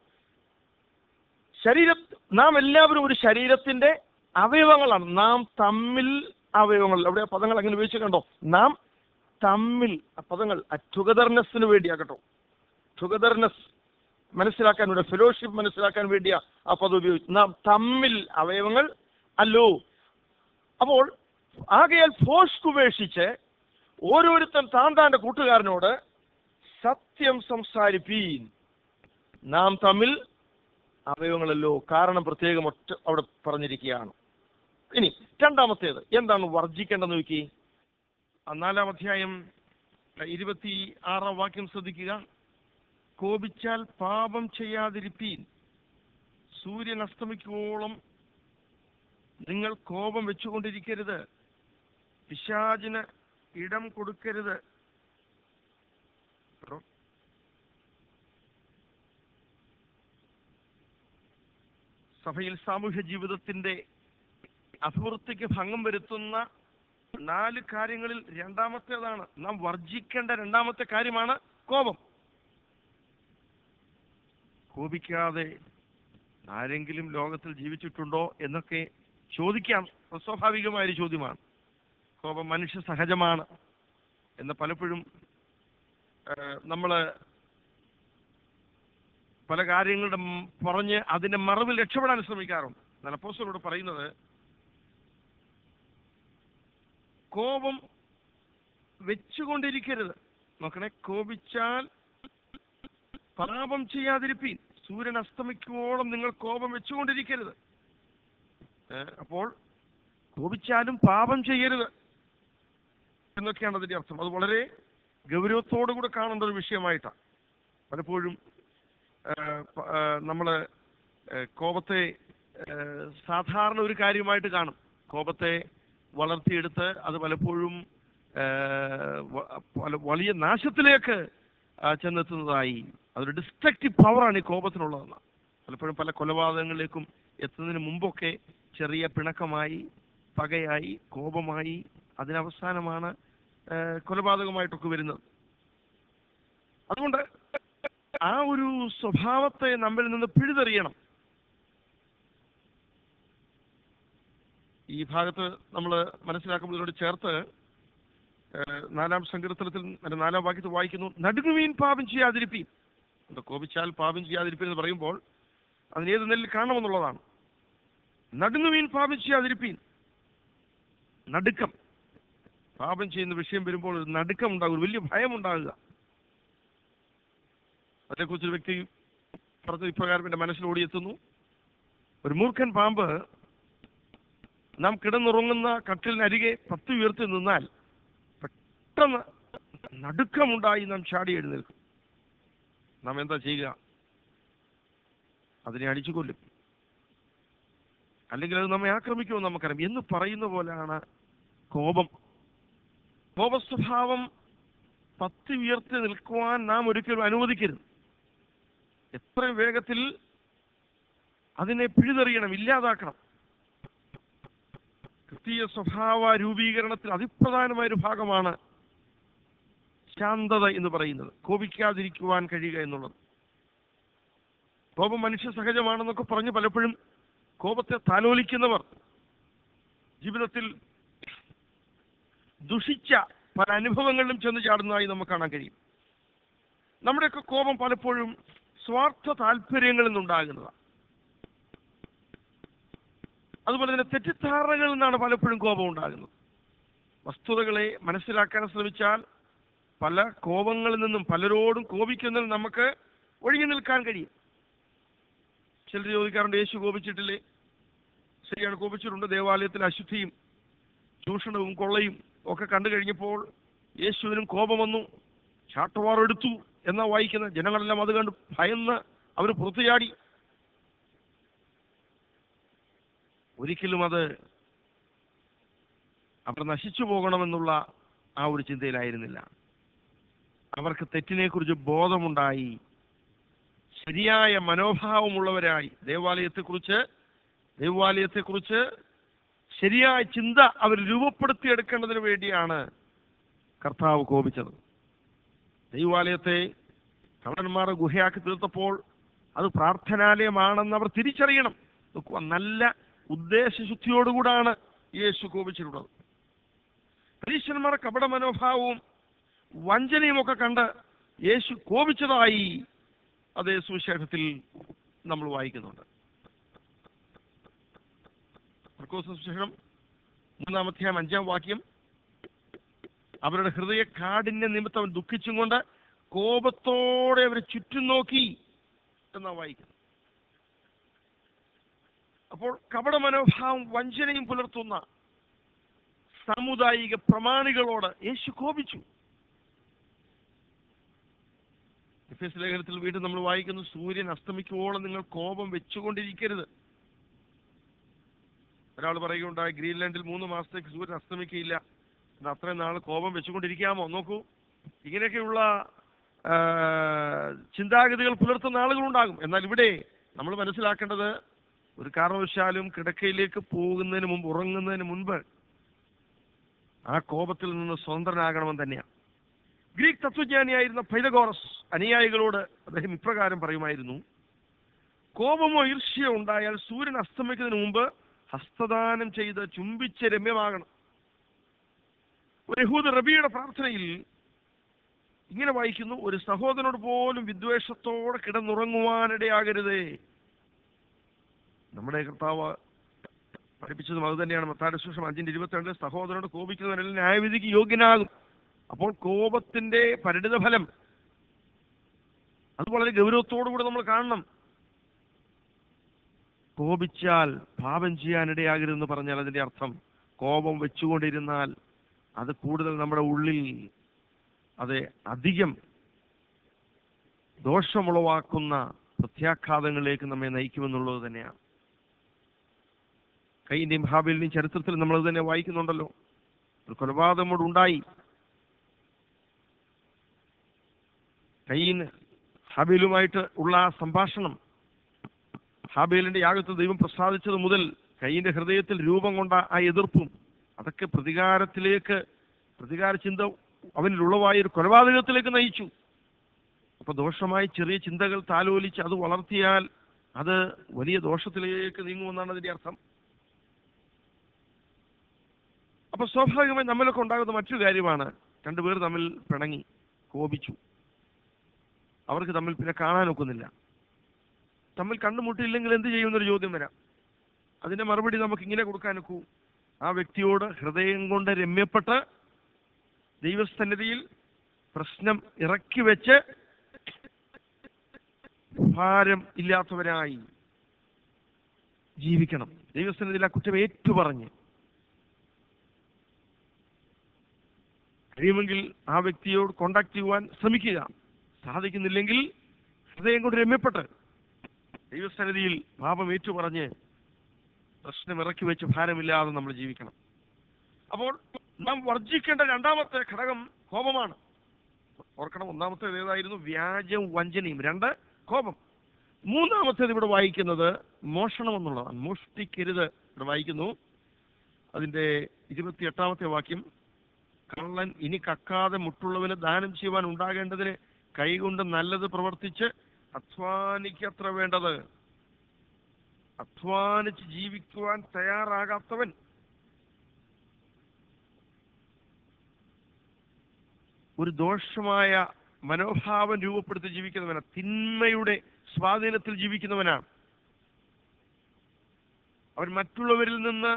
ശരീര നാം എല്ലാവരും ഒരു ശരീരത്തിന്റെ അവയവങ്ങളാണ് നാം തമ്മിൽ അവയവങ്ങൾ അവിടെ ആ പദങ്ങൾ അങ്ങനെ ഉപയോഗിച്ച് കണ്ടോ നാം തമ്മിൽ ആ പദങ്ങൾ ടുഗദർനെസ്സിന് വേണ്ടിയാ കേട്ടോ ടുഗദർനെസ് മനസ്സിലാക്കാൻ വേണ്ടി ഫെലോഷിപ്പ് മനസ്സിലാക്കാൻ വേണ്ടിയാ ആ പദം ഉപയോഗിച്ചു നാം തമ്മിൽ അവയവങ്ങൾ അല്ലോ അപ്പോൾ ആകയാൽ ഫോഴ്സ് ഉപേക്ഷിച്ച് ഓരോരുത്തൻ താൻ താന്റെ കൂട്ടുകാരനോട് സത്യം സംസാരിപ്പീൻ നാം തമ്മിൽ അവയവങ്ങളല്ലോ കാരണം പ്രത്യേകം ഒറ്റ അവിടെ പറഞ്ഞിരിക്കുകയാണ് ഇനി രണ്ടാമത്തേത് എന്താണ് വർജിക്കേണ്ടെന്ന് നോക്കി ആ നാലാം അധ്യായം ഇരുപത്തി ആറാം വാക്യം ശ്രദ്ധിക്കുക കോപിച്ചാൽ പാപം ചെയ്യാതിരിപ്പീൻ സൂര്യൻ അസ്തമിക്കുവോളം നിങ്ങൾ കോപം വെച്ചുകൊണ്ടിരിക്കരുത് പിശാചിന് ഇടം കൊടുക്കരുത് കേട്ടോ? സഭയിൽ സാമൂഹ്യ ജീവിതത്തിന്റെ അഭിവൃദ്ധിക്ക് ഭംഗം വരുത്തുന്ന നാല് കാര്യങ്ങളിൽ രണ്ടാമത്തേതാണ് നാം വർജിക്കേണ്ട രണ്ടാമത്തെ കാര്യമാണ് കോപം കോപിക്കാതെ ആരെങ്കിലും ലോകത്തിൽ ജീവിച്ചിട്ടുണ്ടോ എന്നൊക്കെ ചോദിക്കാം അത് സ്വാഭാവികമായ ഒരു ചോദ്യമാണ് കോപം മനുഷ്യ സഹജമാണ് എന്ന് പലപ്പോഴും നമ്മൾ പല കാര്യങ്ങളുടെ ഉം പറഞ്ഞ് അതിന്റെ മറവിൽ രക്ഷപ്പെടാൻ ശ്രമിക്കാറുണ്ട് എന്നാൽ അപ്പോസ്റ്റലോട് പറയുന്നത് കോപം വെച്ചുകൊണ്ടിരിക്കരുത് നോക്കണേ കോപിച്ചാൽ പാപം ചെയ്യാതിരിപ്പീൻ സൂര്യൻ അസ്തമിക്കുവോളം നിങ്ങൾ കോപം വെച്ചുകൊണ്ടിരിക്കരുത് ഏ, അപ്പോൾ കോപിച്ചാലും പാപം ചെയ്യരുത് എന്നൊക്കെയാണ് അതിന്റെ അർത്ഥം അത് വളരെ ഗൗരവത്തോടു കൂടെ കാണേണ്ട ഒരു വിഷയമായിട്ടാണ് പലപ്പോഴും ആ, പ- ആ, നമ്മള് ഏ, കോപത്തെ ഏ, സാധാരണ ഒരു കാര്യമായിട്ട് കാണും കോപത്തെ വളർത്തിയെടുത്ത് അത് പലപ്പോഴും ഏ, വ- പല- വലിയ നാശത്തിലേക്ക് ആ, ചെന്നെത്തുന്നതായി അതൊരു ഡിസ്ട്രക്റ്റീവ് പവറാണ് ഈ കോപത്തിനുള്ളതെന്ന് പലപ്പോഴും പല കൊലപാതകങ്ങളിലേക്കും എത്തുന്നതിന് മുമ്പൊക്കെ ചെറിയ പിണക്കമായി പകയായി കോപമായി അതിനവസാനമാണ് ആ, കൊലപാതകമായിട്ടൊക്കെ വരുന്നത് അതുകൊണ്ട് ആ ഒരു സ്വഭാവത്തെ നമ്മിൽ നിന്ന് പിഴുതെറിയണം ഈ ഭാഗത്ത് നമ്മൾ മനസ്സിലാക്കുമ്പോൾ ഇതിനോട് ചേർത്ത് ഏഹ്, നാലാം സങ്കീർത്തനത്തിൽ അല്ല, നാലാം വാക്യത്തിൽ വായിക്കുന്നു നടുങ്ങുവീൻ പാപം ചെയ്യാതിരിപ്പീൻ എന്താ കോപിച്ചാൽ പാപം ചെയ്യാതിരിപ്പീൻ എന്ന് പറയുമ്പോൾ അതിന് ഏത് നെല്ലിൽ കാണണമെന്നുള്ളതാണ് നടുങ്ങുവീൻ പാപം ചെയ്യാതിരിപ്പീൻ നടുക്കം പാപം ചെയ്യുന്ന വിഷയം വരുമ്പോൾ ഒരു നടുക്കം ഉണ്ടാകും ഒരു വലിയ ഭയം ഉണ്ടാകുക അതേക്കുറിച്ച് ഒരു വ്യക്തി പറഞ്ഞ ഇപ്രകാരം എൻ്റെ മനസ്സിൽ ഓടിയെത്തുന്നു ഒരു മൂർഖൻ പാമ്പ് നാം കിടന്നുറങ്ങുന്ന കട്ടിലിനരികെ പത്ത് ഉയർത്തി നിന്നാൽ പെട്ടെന്ന് നടുക്കമുണ്ടായി നാം ചാടി എഴുന്നേൽക്കും നാം എന്താ ചെയ്യുക അതിനെ അടിച്ചു കൊല്ലും അല്ലെങ്കിൽ അത് നമ്മെ ആക്രമിക്കുമെന്ന് നമുക്കറിയാം എന്ന് പറയുന്ന പോലെയാണ് കോപം കോപസ്വഭാവം പത്തി ഉയർത്തി നിൽക്കുവാൻ നാം ഒരിക്കലും അനുവദിക്കരുത് എത്രയും വേഗത്തിൽ അതിനെ പിഴുതെറിയണം ഇല്ലാതാക്കണം ക്രിസ്തീയ സ്വഭാവ രൂപീകരണത്തിൽ അതിപ്രധാനമായ ഒരു ഭാഗമാണ് ശാന്തത എന്ന് പറയുന്നത് കോപിക്കാതിരിക്കുവാൻ കഴിയുക എന്നുള്ളത് കോപം മനുഷ്യ സഹജമാണെന്നൊക്കെ പറഞ്ഞ് പലപ്പോഴും കോപത്തെ താലോലിക്കുന്നവർ ജീവിതത്തിൽ ദുഷിച്ച പല അനുഭവങ്ങളിലും ചെന്ന് ചാടുന്നതായി നമുക്ക് കാണാൻ കഴിയും നമ്മുടെയൊക്കെ കോപം പലപ്പോഴും സ്വാർത്ഥ താല്പര്യങ്ങളിൽ നിന്നുണ്ടാകുന്നതാണ് അതുപോലെ തന്നെ തെറ്റിദ്ധാരണകളിൽ നിന്നാണ് പലപ്പോഴും കോപം ഉണ്ടാകുന്നത് വസ്തുതകളെ മനസ്സിലാക്കാൻ ശ്രമിച്ചാൽ പല കോപങ്ങളിൽ നിന്നും പലരോടും കോപിക്കുന്നതിൽ നമുക്ക് ഒഴിഞ്ഞു നിൽക്കാൻ കഴിയും ചിലർ ചോദിക്കാറുണ്ട് യേശു കോപിച്ചിട്ടില്ലേ ശരിയാണ് കോപിച്ചിട്ടുണ്ട് ദേവാലയത്തിൽ അശുദ്ധിയും ചൂഷണവും കൊള്ളയും ഒക്കെ കണ്ടു കഴിഞ്ഞപ്പോൾ യേശുവിനും കോപം വന്നു ചാട്ടവാർ എടുത്തു എന്നാ വായിക്കുന്നത് ജനങ്ങളെല്ലാം അത് കണ്ട് ഭയന്ന് അവർ പുറത്തുചാടി ഒരിക്കലും അത് അവർ നശിച്ചു പോകണമെന്നുള്ള ആ ഒരു ചിന്തയിലായിരുന്നില്ല അവർക്ക് തെറ്റിനെക്കുറിച്ച് ബോധമുണ്ടായി ശരിയായ മനോഭാവമുള്ളവരായി ദേവാലയത്തെക്കുറിച്ച് ദേവാലയത്തെക്കുറിച്ച് ശരിയായ ചിന്ത അവർ രൂപപ്പെടുത്തിയെടുക്കേണ്ടതിന് വേണ്ടിയാണ് കർത്താവ് കോപിച്ചത് ദൈവാലയത്തെ കള്ളന്മാർ ഗുഹയാക്കി തീർത്തപ്പോൾ അത് പ്രാർത്ഥനാലയമാണെന്ന് അവർ തിരിച്ചറിയണം നോക്കുക നല്ല ഉദ്ദേശശുദ്ധിയോടുകൂടാണ് യേശു കോപിച്ചിട്ടുള്ളത് പരീക്ഷന്മാർ കപട മനോഭാവവും വഞ്ചനയും ഒക്കെ കണ്ട് യേശു കോപിച്ചതായി അതേ സുവിശേഷത്തിൽ നമ്മൾ വായിക്കുന്നുണ്ട് മർക്കോസ് സുവിശേഷം മൂന്നാമധ്യായം അഞ്ചാം വാക്യം അവരുടെ ഹൃദയ കാഠിന്യ നിമിത്തം അവൻ ദുഃഖിച്ചും കൊണ്ട് കോപത്തോടെ അവർ ചുറ്റും നോക്കി എന്നാ വായിക്കുന്നത് അപ്പോൾ കപട മനോഭാവം വഞ്ചനയും പുലർത്തുന്ന സാമുദായിക പ്രമാണികളോട് യേശു കോപിച്ചു എഫേസ് ലേഖനത്തിൽ വീണ്ടും നമ്മൾ വായിക്കുന്നു സൂര്യൻ അസ്തമിക്കുവോളം നിങ്ങൾ കോപം വെച്ചുകൊണ്ടിരിക്കരുത് ഒരാൾ പറയുകയുണ്ടായി ഗ്രീൻലാൻഡിൽ മൂന്ന് മാസത്തേക്ക് സൂര്യൻ അസ്തമിക്കയില്ല എന്നാൽ അത്രയും നാൾ കോപം വെച്ചുകൊണ്ടിരിക്കാമോ നോക്കൂ ഇങ്ങനെയൊക്കെയുള്ള ആ, ചിന്താഗതികൾ പുലർത്തുന്ന ആളുകളുണ്ടാകും എന്നാൽ ഇവിടെ നമ്മൾ മനസ്സിലാക്കേണ്ടത് ഒരു കാരണവശാലും കിടക്കയിലേക്ക് പോകുന്നതിന് മുമ്പ് ഉറങ്ങുന്നതിന് മുൻപ് ആ കോപത്തിൽ നിന്ന് സ്വതന്ത്രനാകണമെന്ന് തന്നെയാണ് ഗ്രീക്ക് തത്വജ്ഞാനിയായിരുന്ന പൈതഗോറസ് അനുയായികളോട് അദ്ദേഹം ഇപ്രകാരം പറയുമായിരുന്നു കോപമോ ഈർഷ്യോ ഉണ്ടായാൽ സൂര്യൻ അസ്തമിക്കുന്നതിന് മുമ്പ് ഹസ്തദാനം ചെയ്ത് ചുംബിച്ച് രമ്യമാകണം ഒരു യഹൂദ റബിയുടെ പ്രാർത്ഥനയിൽ ഇങ്ങനെ വായിക്കുന്നു ഒരു സഹോദരനോട് പോലും വിദ്വേഷത്തോടെ കിടന്നുറങ്ങുവാനിടയാകരുതേ നമ്മുടെ കർത്താവ് പഠിപ്പിച്ചതും അത് തന്നെയാണ് മത്താരുടെ ശേഷം അഞ്ചിന്റെ ഇരുപത്തിരണ്ട് സഹോദരനോട് കോപിക്കുന്നവരെല്ലാം ന്യായവിധിക്ക് യോഗ്യനാകും അപ്പോൾ കോപത്തിന്റെ പരിണിത ഫലം അത് വളരെ ഗൗരവത്തോടുകൂടി നമ്മൾ കാണണം കോപിച്ചാൽ പാപം ചെയ്യാനിടയാകരുതെന്ന് പറഞ്ഞാൽ അതിന്റെ അർത്ഥം കോപം വെച്ചുകൊണ്ടിരുന്നാൽ അത് കൂടുതൽ നമ്മുടെ ഉള്ളിൽ അത് അധികം ദോഷമുളവാക്കുന്ന പ്രത്യാഘാതങ്ങളിലേക്ക് നമ്മെ നയിക്കുമെന്നുള്ളത് തന്നെയാണ് കൈന്റെയും ഹാബിലിന്റെയും ചരിത്രത്തിൽ നമ്മൾ അത് തന്നെ വായിക്കുന്നുണ്ടല്ലോ ഒരു കൊലപാതകം കൂടെ ഉണ്ടായി കയ്യിന് ഹാബേലുമായിട്ട് ഉള്ള ആ സംഭാഷണം ഹാബേലിന്റെ യാഗത്തിൽ ദൈവം പ്രസാദിച്ചത് മുതൽ കയ്യിന്റെ ഹൃദയത്തിൽ രൂപം കൊണ്ട ആ എതിർപ്പും അതൊക്കെ പ്രതികാരത്തിലേക്ക് പ്രതികാര ചിന്ത അവനിൽ ഉളവായ ഒരു കൊലപാതകത്തിലേക്ക് നയിച്ചു അപ്പൊ ദോഷമായി ചെറിയ ചിന്തകൾ താലോലിച്ച് അത് വളർത്തിയാൽ അത് വലിയ ദോഷത്തിലേക്ക് നീങ്ങുമെന്നാണ് അതിന്റെ അർത്ഥം അപ്പൊ സ്വാഭാവികമായി നമ്മളിലൊക്കെ ഉണ്ടാകുന്ന മറ്റൊരു കാര്യമാണ് രണ്ടുപേർ തമ്മിൽ പിണങ്ങി കോപിച്ചു അവർക്ക് തമ്മിൽ പിന്നെ കാണാനൊക്കുന്നില്ല തമ്മിൽ കണ്ടുമുട്ടിയില്ലെങ്കിൽ എന്ത് ചെയ്യുമെന്നൊരു ചോദ്യം വരാം അതിന്റെ മറുപടി നമുക്ക് ഇങ്ങനെ കൊടുക്കാനൊക്കൂ ആ വ്യക്തിയോട് ഹൃദയം കൊണ്ട് രമ്യപ്പെട്ട് ദൈവസന്നിധിയിൽ പ്രശ്നം ഇറക്കി വെച്ച് ഭാരം ഇല്ലാത്തവരായി ജീവിക്കണം ദൈവസന്നിധിയിൽ ആ കുറ്റം ഏറ്റുപറഞ്ഞ് കഴിയുമെങ്കിൽ ആ വ്യക്തിയോട് കോണ്ടാക്ട് ചെയ്യുവാൻ ശ്രമിക്കുക സാധിക്കുന്നില്ലെങ്കിൽ ഹൃദയം കൊണ്ട് രമ്യപ്പെട്ട് ദൈവസന്നിധിയിൽ പാപം ഏറ്റുപറഞ്ഞ് പ്രശ്നം ഇറക്കി വെച്ച് ഭാരമില്ലാതെ നമ്മൾ ജീവിക്കണം അപ്പോൾ നാം വർജിക്കേണ്ട രണ്ടാമത്തെ ഘടകം കോപമാണ് ഓർക്കണം ഒന്നാമത്തേത് ഏതായിരുന്നു വ്യാജവും വഞ്ചനയും രണ്ട് കോപം മൂന്നാമത്തേത് ഇവിടെ വായിക്കുന്നത് മോഷണം എന്നുള്ളതാണ് മോഷ്ടിക്കരുത് ഇവിടെ വായിക്കുന്നു അതിന്റെ ഇരുപത്തിയെട്ടാമത്തെ വാക്യം കള്ളൻ ഇനി കക്കാതെ മുട്ടുള്ളവന് ദാനം ചെയ്യുവാൻ ഉണ്ടാകേണ്ടതിന് കൈകൊണ്ട് നല്ലത് പ്രവർത്തിച്ച് അധ്വാനിക്കത്ര വേണ്ടത് അധ്വാനിച്ച് ജീവിക്കുവാൻ തയ്യാറാകാത്തവൻ ഒരു ദോഷമായ മനോഭാവം രൂപപ്പെടുത്തി ജീവിക്കുന്നവനാണ് തിന്മയുടെ സ്വാധീനത്തിൽ ജീവിക്കുന്നവനാണ് അവൻ മറ്റുള്ളവരിൽ നിന്ന്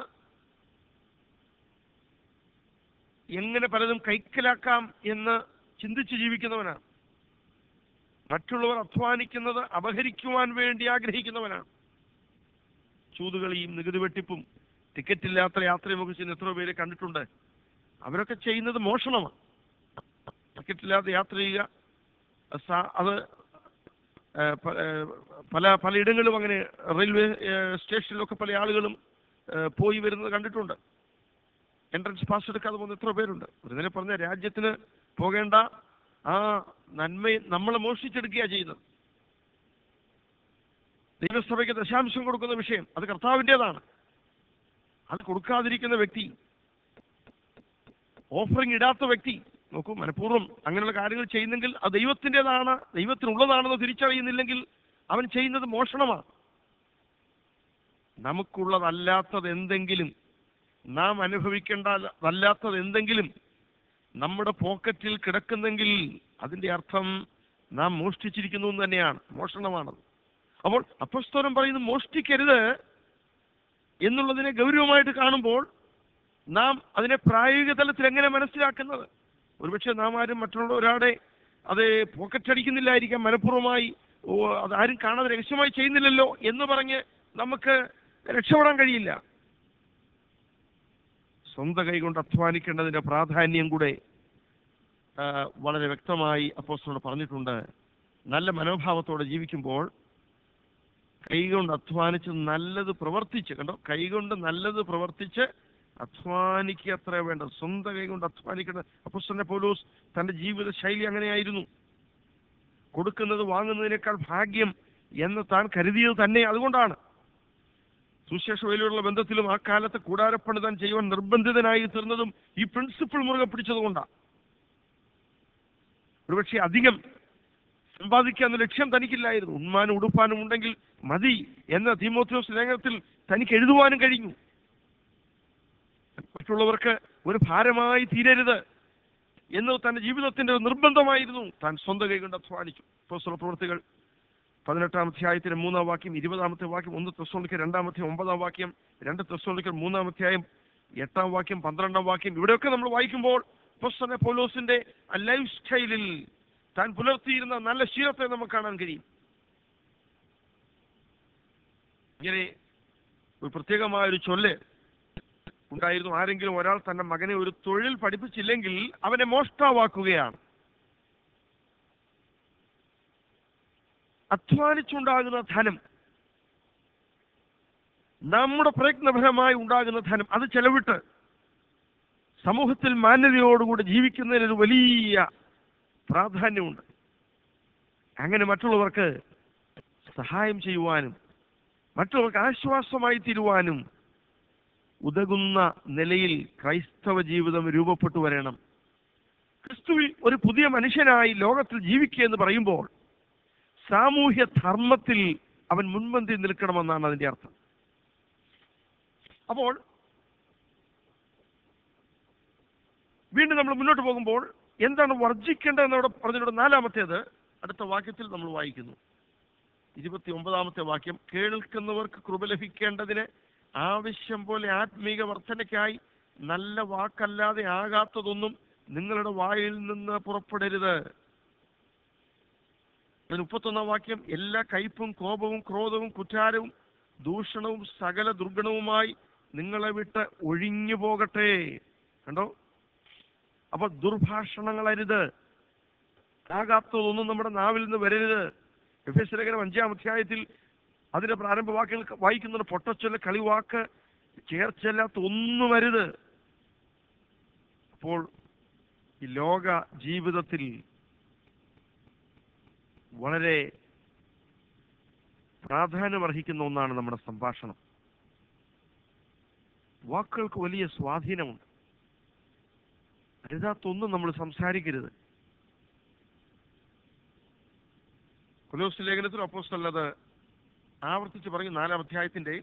എങ്ങനെ പലതും കൈക്കലാക്കാം എന്ന് ചിന്തിച്ച് ജീവിക്കുന്നവനാണ് മറ്റുള്ളവർ അധ്വാനിക്കുന്നത് അപഹരിക്കുവാൻ വേണ്ടി ആഗ്രഹിക്കുന്നവനാണ് ചൂതുകളിയും നികുതി വെട്ടിപ്പും ടിക്കറ്റ് ഇല്ലാത്ത യാത്രയും ഒക്കെ ചെയ്യുന്ന എത്രയോ പേര് കണ്ടിട്ടുണ്ട് അവരൊക്കെ ചെയ്യുന്നത് മോഷണമാണ് ടിക്കറ്റ് ഇല്ലാതെ യാത്ര ചെയ്യുക സ- അത് ഏ, പ- ഏ, പല പലയിടങ്ങളിലും അങ്ങനെ റെയിൽവേ ഏ, സ്റ്റേഷനിലൊക്കെ പല ആളുകളും ഏ, പോയി വരുന്നത് കണ്ടിട്ടുണ്ട് എൻട്രൻസ് പാസ് എടുക്കാതെ പോകുന്ന എത്ര പേരുണ്ട് ഒരു നില പറഞ്ഞ രാജ്യത്തിന് പോകേണ്ട ആ നന്മയെ നമ്മൾ മോഷ്ടിച്ചെടുക്കുക ചെയ്യുന്നത് ദൈവസഭയ്ക്ക് ദശാംശം കൊടുക്കുന്ന വിഷയം അത് കർത്താവിൻ്റെതാണ് അത് കൊടുക്കാതിരിക്കുന്ന വ്യക്തി ഓഫറിംഗ് ഇടാത്ത വ്യക്തി നോക്കൂ മനഃപൂർവ്വം അങ്ങനെയുള്ള കാര്യങ്ങൾ ചെയ്യുന്നെങ്കിൽ അത് ദൈവത്തിൻ്റെതാണ് ദൈവത്തിനുള്ളതാണെന്ന് തിരിച്ചറിയുന്നില്ലെങ്കിൽ അവൻ ചെയ്യുന്നത് മോഷണമാണ് നമുക്കുള്ളതല്ലാത്തത് എന്തെങ്കിലും നാം അനുഭവിക്കേണ്ടതല്ലാത്തത് എന്തെങ്കിലും നമ്മുടെ പോക്കറ്റിൽ കിടക്കുന്നെങ്കിൽ അതിന്റെ അർത്ഥം നാം മോഷ്ടിച്ചിരിക്കുന്നു എന്ന് തന്നെയാണ് മോഷണമാണത് അപ്പോൾ അപ്പസ്തോലം പറയുന്നത് മോഷ്ടിക്കരുത് എന്നുള്ളതിനെ ഗൗരവമായിട്ട് കാണുമ്പോൾ നാം അതിനെ പ്രായോഗിക തലത്തിൽ എങ്ങനെ മനസ്സിലാക്കുന്നത് ഒരുപക്ഷെ നാം ആരും മറ്റുള്ള ഒരാളെ അത് പോക്കറ്റ് അടിക്കുന്നില്ലായിരിക്കാം മനഃപൂർവ്വമായി ഓ അത് ആരും കാണാതെ രഹസ്യമായി ചെയ്യുന്നില്ലല്ലോ എന്ന് പറഞ്ഞ് നമുക്ക് രക്ഷപ്പെടാൻ കഴിയില്ല സ്വന്തം കൈകൊണ്ട് അധ്വാനിക്കേണ്ടതിന്റെ പ്രാധാന്യം കൂടെ ആ, വളരെ വ്യക്തമായി അപ്പോസ്തലനോട് പറഞ്ഞിട്ടുണ്ട് നല്ല മനോഭാവത്തോടെ ജീവിക്കുമ്പോൾ കൈകൊണ്ട് അധ്വാനിച്ച് നല്ലത് പ്രവർത്തിച്ച് കണ്ടോ കൈകൊണ്ട് നല്ലത് പ്രവർത്തിച്ച് അധ്വാനിക്കുക അത്ര വേണ്ട സ്വന്തം കൈകൊണ്ട് അധ്വാനിക്കേണ്ട അപ്പോസ്തലനെ പോലൂസ് തന്റെ ജീവിത ശൈലി അങ്ങനെയായിരുന്നു കൊടുക്കുന്നത് വാങ്ങുന്നതിനേക്കാൾ ഭാഗ്യം എന്ന് താൻ കരുതിയത് തന്നെ അതുകൊണ്ടാണ് സുശേഷ വഴിയിലുള്ള ബന്ധത്തിലും ആ കാലത്ത് കൂടാരപ്പണി താൻ ചെയ്യുവാൻ നിർബന്ധിതനായി തീർന്നതും ഈ പ്രിൻസിപ്പിൾ മുറുകെ പിടിച്ചതുകൊണ്ടാണ് ഒരുപക്ഷെ അധികം സമ്പാദിക്കാവുന്ന ലക്ഷ്യം തനിക്കില്ലായിരുന്നു ഉണ്മാനും ഉടുപ്പാനും ഉണ്ടെങ്കിൽ മതി എന്ന തീമോത്യോസ് ലേഖനത്തിൽ തനിക്ക് എഴുതുവാനും കഴിഞ്ഞു മറ്റുള്ളവർക്ക് ഒരു ഭാരമായി തീരരുത് എന്ന് തന്റെ ജീവിതത്തിന്റെ ഒരു നിർബന്ധമായിരുന്നു താൻ സ്വന്തം കൈകൊണ്ട് അധ്വാനിച്ചു അപ്പോസ്തല പ്രവൃത്തികൾ പതിനെട്ടാം അധ്യായത്തിന്റെ മൂന്നാം വാക്യം ഇരുപതാമത്തെ വാക്യം ഒന്ന് തെസ്സോണിക്ക് രണ്ടാമത്തെ ഒമ്പതാം വാക്യം രണ്ട് തെസ്സോണിക്കൽ മൂന്നാം അധ്യായം എട്ടാം വാക്യം പന്ത്രണ്ടാം വാക്യം ഇവിടെയൊക്കെ നമ്മൾ വായിക്കുമ്പോൾ അപ്പോസ്തലനെ പൗലോസിന്റെ ആ ലൈഫ് സ്റ്റൈലിൽ താൻ പുലർത്തിയിരുന്ന നല്ല ശീലത്തെ നമുക്ക് കാണാൻ കഴിയും ഇങ്ങനെ ഒരു പ്രത്യേകമായ ഒരു ചൊല്ല് ഉണ്ടായിരുന്നു ആരെങ്കിലും ഒരാൾ തന്റെ മകനെ ഒരു തൊഴിൽ പഠിപ്പിച്ചില്ലെങ്കിൽ അവനെ മോഷ്ടാവാക്കുകയാണ് അധ്വാനിച്ചുണ്ടാകുന്ന ധനം നമ്മുടെ പ്രയത്നപരമായി ഉണ്ടാകുന്ന ധനം അത് ചെലവിട്ട് സമൂഹത്തിൽ മാന്യതയോടുകൂടി ജീവിക്കുന്നതിന് ഒരു വലിയ പ്രാധാന്യമുണ്ട് അങ്ങനെ മറ്റുള്ളവർക്ക് സഹായം ചെയ്യുവാനും മറ്റുള്ളവർക്ക് ആശ്വാസമായി തീരുവാനും ഉതകുന്ന നിലയിൽ ക്രൈസ്തവ ജീവിതം രൂപപ്പെട്ടു വരണം ക്രിസ്തുവിൽ ഒരു പുതിയ മനുഷ്യനായി ലോകത്തിൽ ജീവിക്കുക എന്ന് പറയുമ്പോൾ സാമൂഹ്യ ധർമ്മത്തിൽ അവൻ മുൻപന്തി നിൽക്കണമെന്നാണ് അതിന്റെ അർത്ഥം അപ്പോൾ വീണ്ടും നമ്മൾ മുന്നോട്ട് പോകുമ്പോൾ എന്താണ് വർജിക്കേണ്ടതെന്ന് അവിടെ പറഞ്ഞിട്ടുണ്ട് നാലാമത്തേത് അടുത്ത വാക്യത്തിൽ നമ്മൾ വായിക്കുന്നു ഇരുപത്തി ഒമ്പതാമത്തെ വാക്യം കേൾക്കുന്നവർക്ക് കൃപ ലഭിക്കേണ്ടതിന് ആവശ്യം പോലെ ആത്മീക വർധനയ്ക്കായി നല്ല വാക്കല്ലാതെ ആകാത്തതൊന്നും നിങ്ങളുടെ വായിൽ നിന്ന് പുറപ്പെടരുത് അതിൽ മുപ്പത്തൊന്നാം വാക്യം എല്ലാ കയ്പും കോപവും ക്രോധവും കുറ്റാരവും ദൂഷണവും സകല ദുർഗണവുമായി നിങ്ങളെ വിട്ട് ഒഴിഞ്ഞു പോകട്ടെ കണ്ടോ അപ്പൊ ദുർഭാഷണങ്ങൾ അരുത് ആകാത്തതൊന്നും നമ്മുടെ നാവിൽ നിന്ന് വരരുത് എഫ് എസ് ലേഖനം അഞ്ചാം അധ്യായത്തിൽ അതിന്റെ പ്രാരംഭ വാക്കുകൾ വായിക്കുന്ന പൊട്ടച്ചൊല്ല കളിവാക്ക് ചേർച്ചല്ലാത്ത ഒന്നും അരുത് അപ്പോൾ ഈ ലോക ജീവിതത്തിൽ വളരെ പ്രാധാന്യമർഹിക്കുന്ന ഒന്നാണ് നമ്മുടെ സംഭാഷണം വാക്കുകൾക്ക് വലിയ സ്വാധീനമുണ്ട് അരുതാത്തൊന്നും നമ്മൾ സംസാരിക്കരുത് കൊലോസ് ലേഖനത്തിൽ അപ്പോസ്റ്റൽ അത് ആവർത്തിച്ച് പറഞ്ഞു നാലാം അധ്യായത്തിന്റെ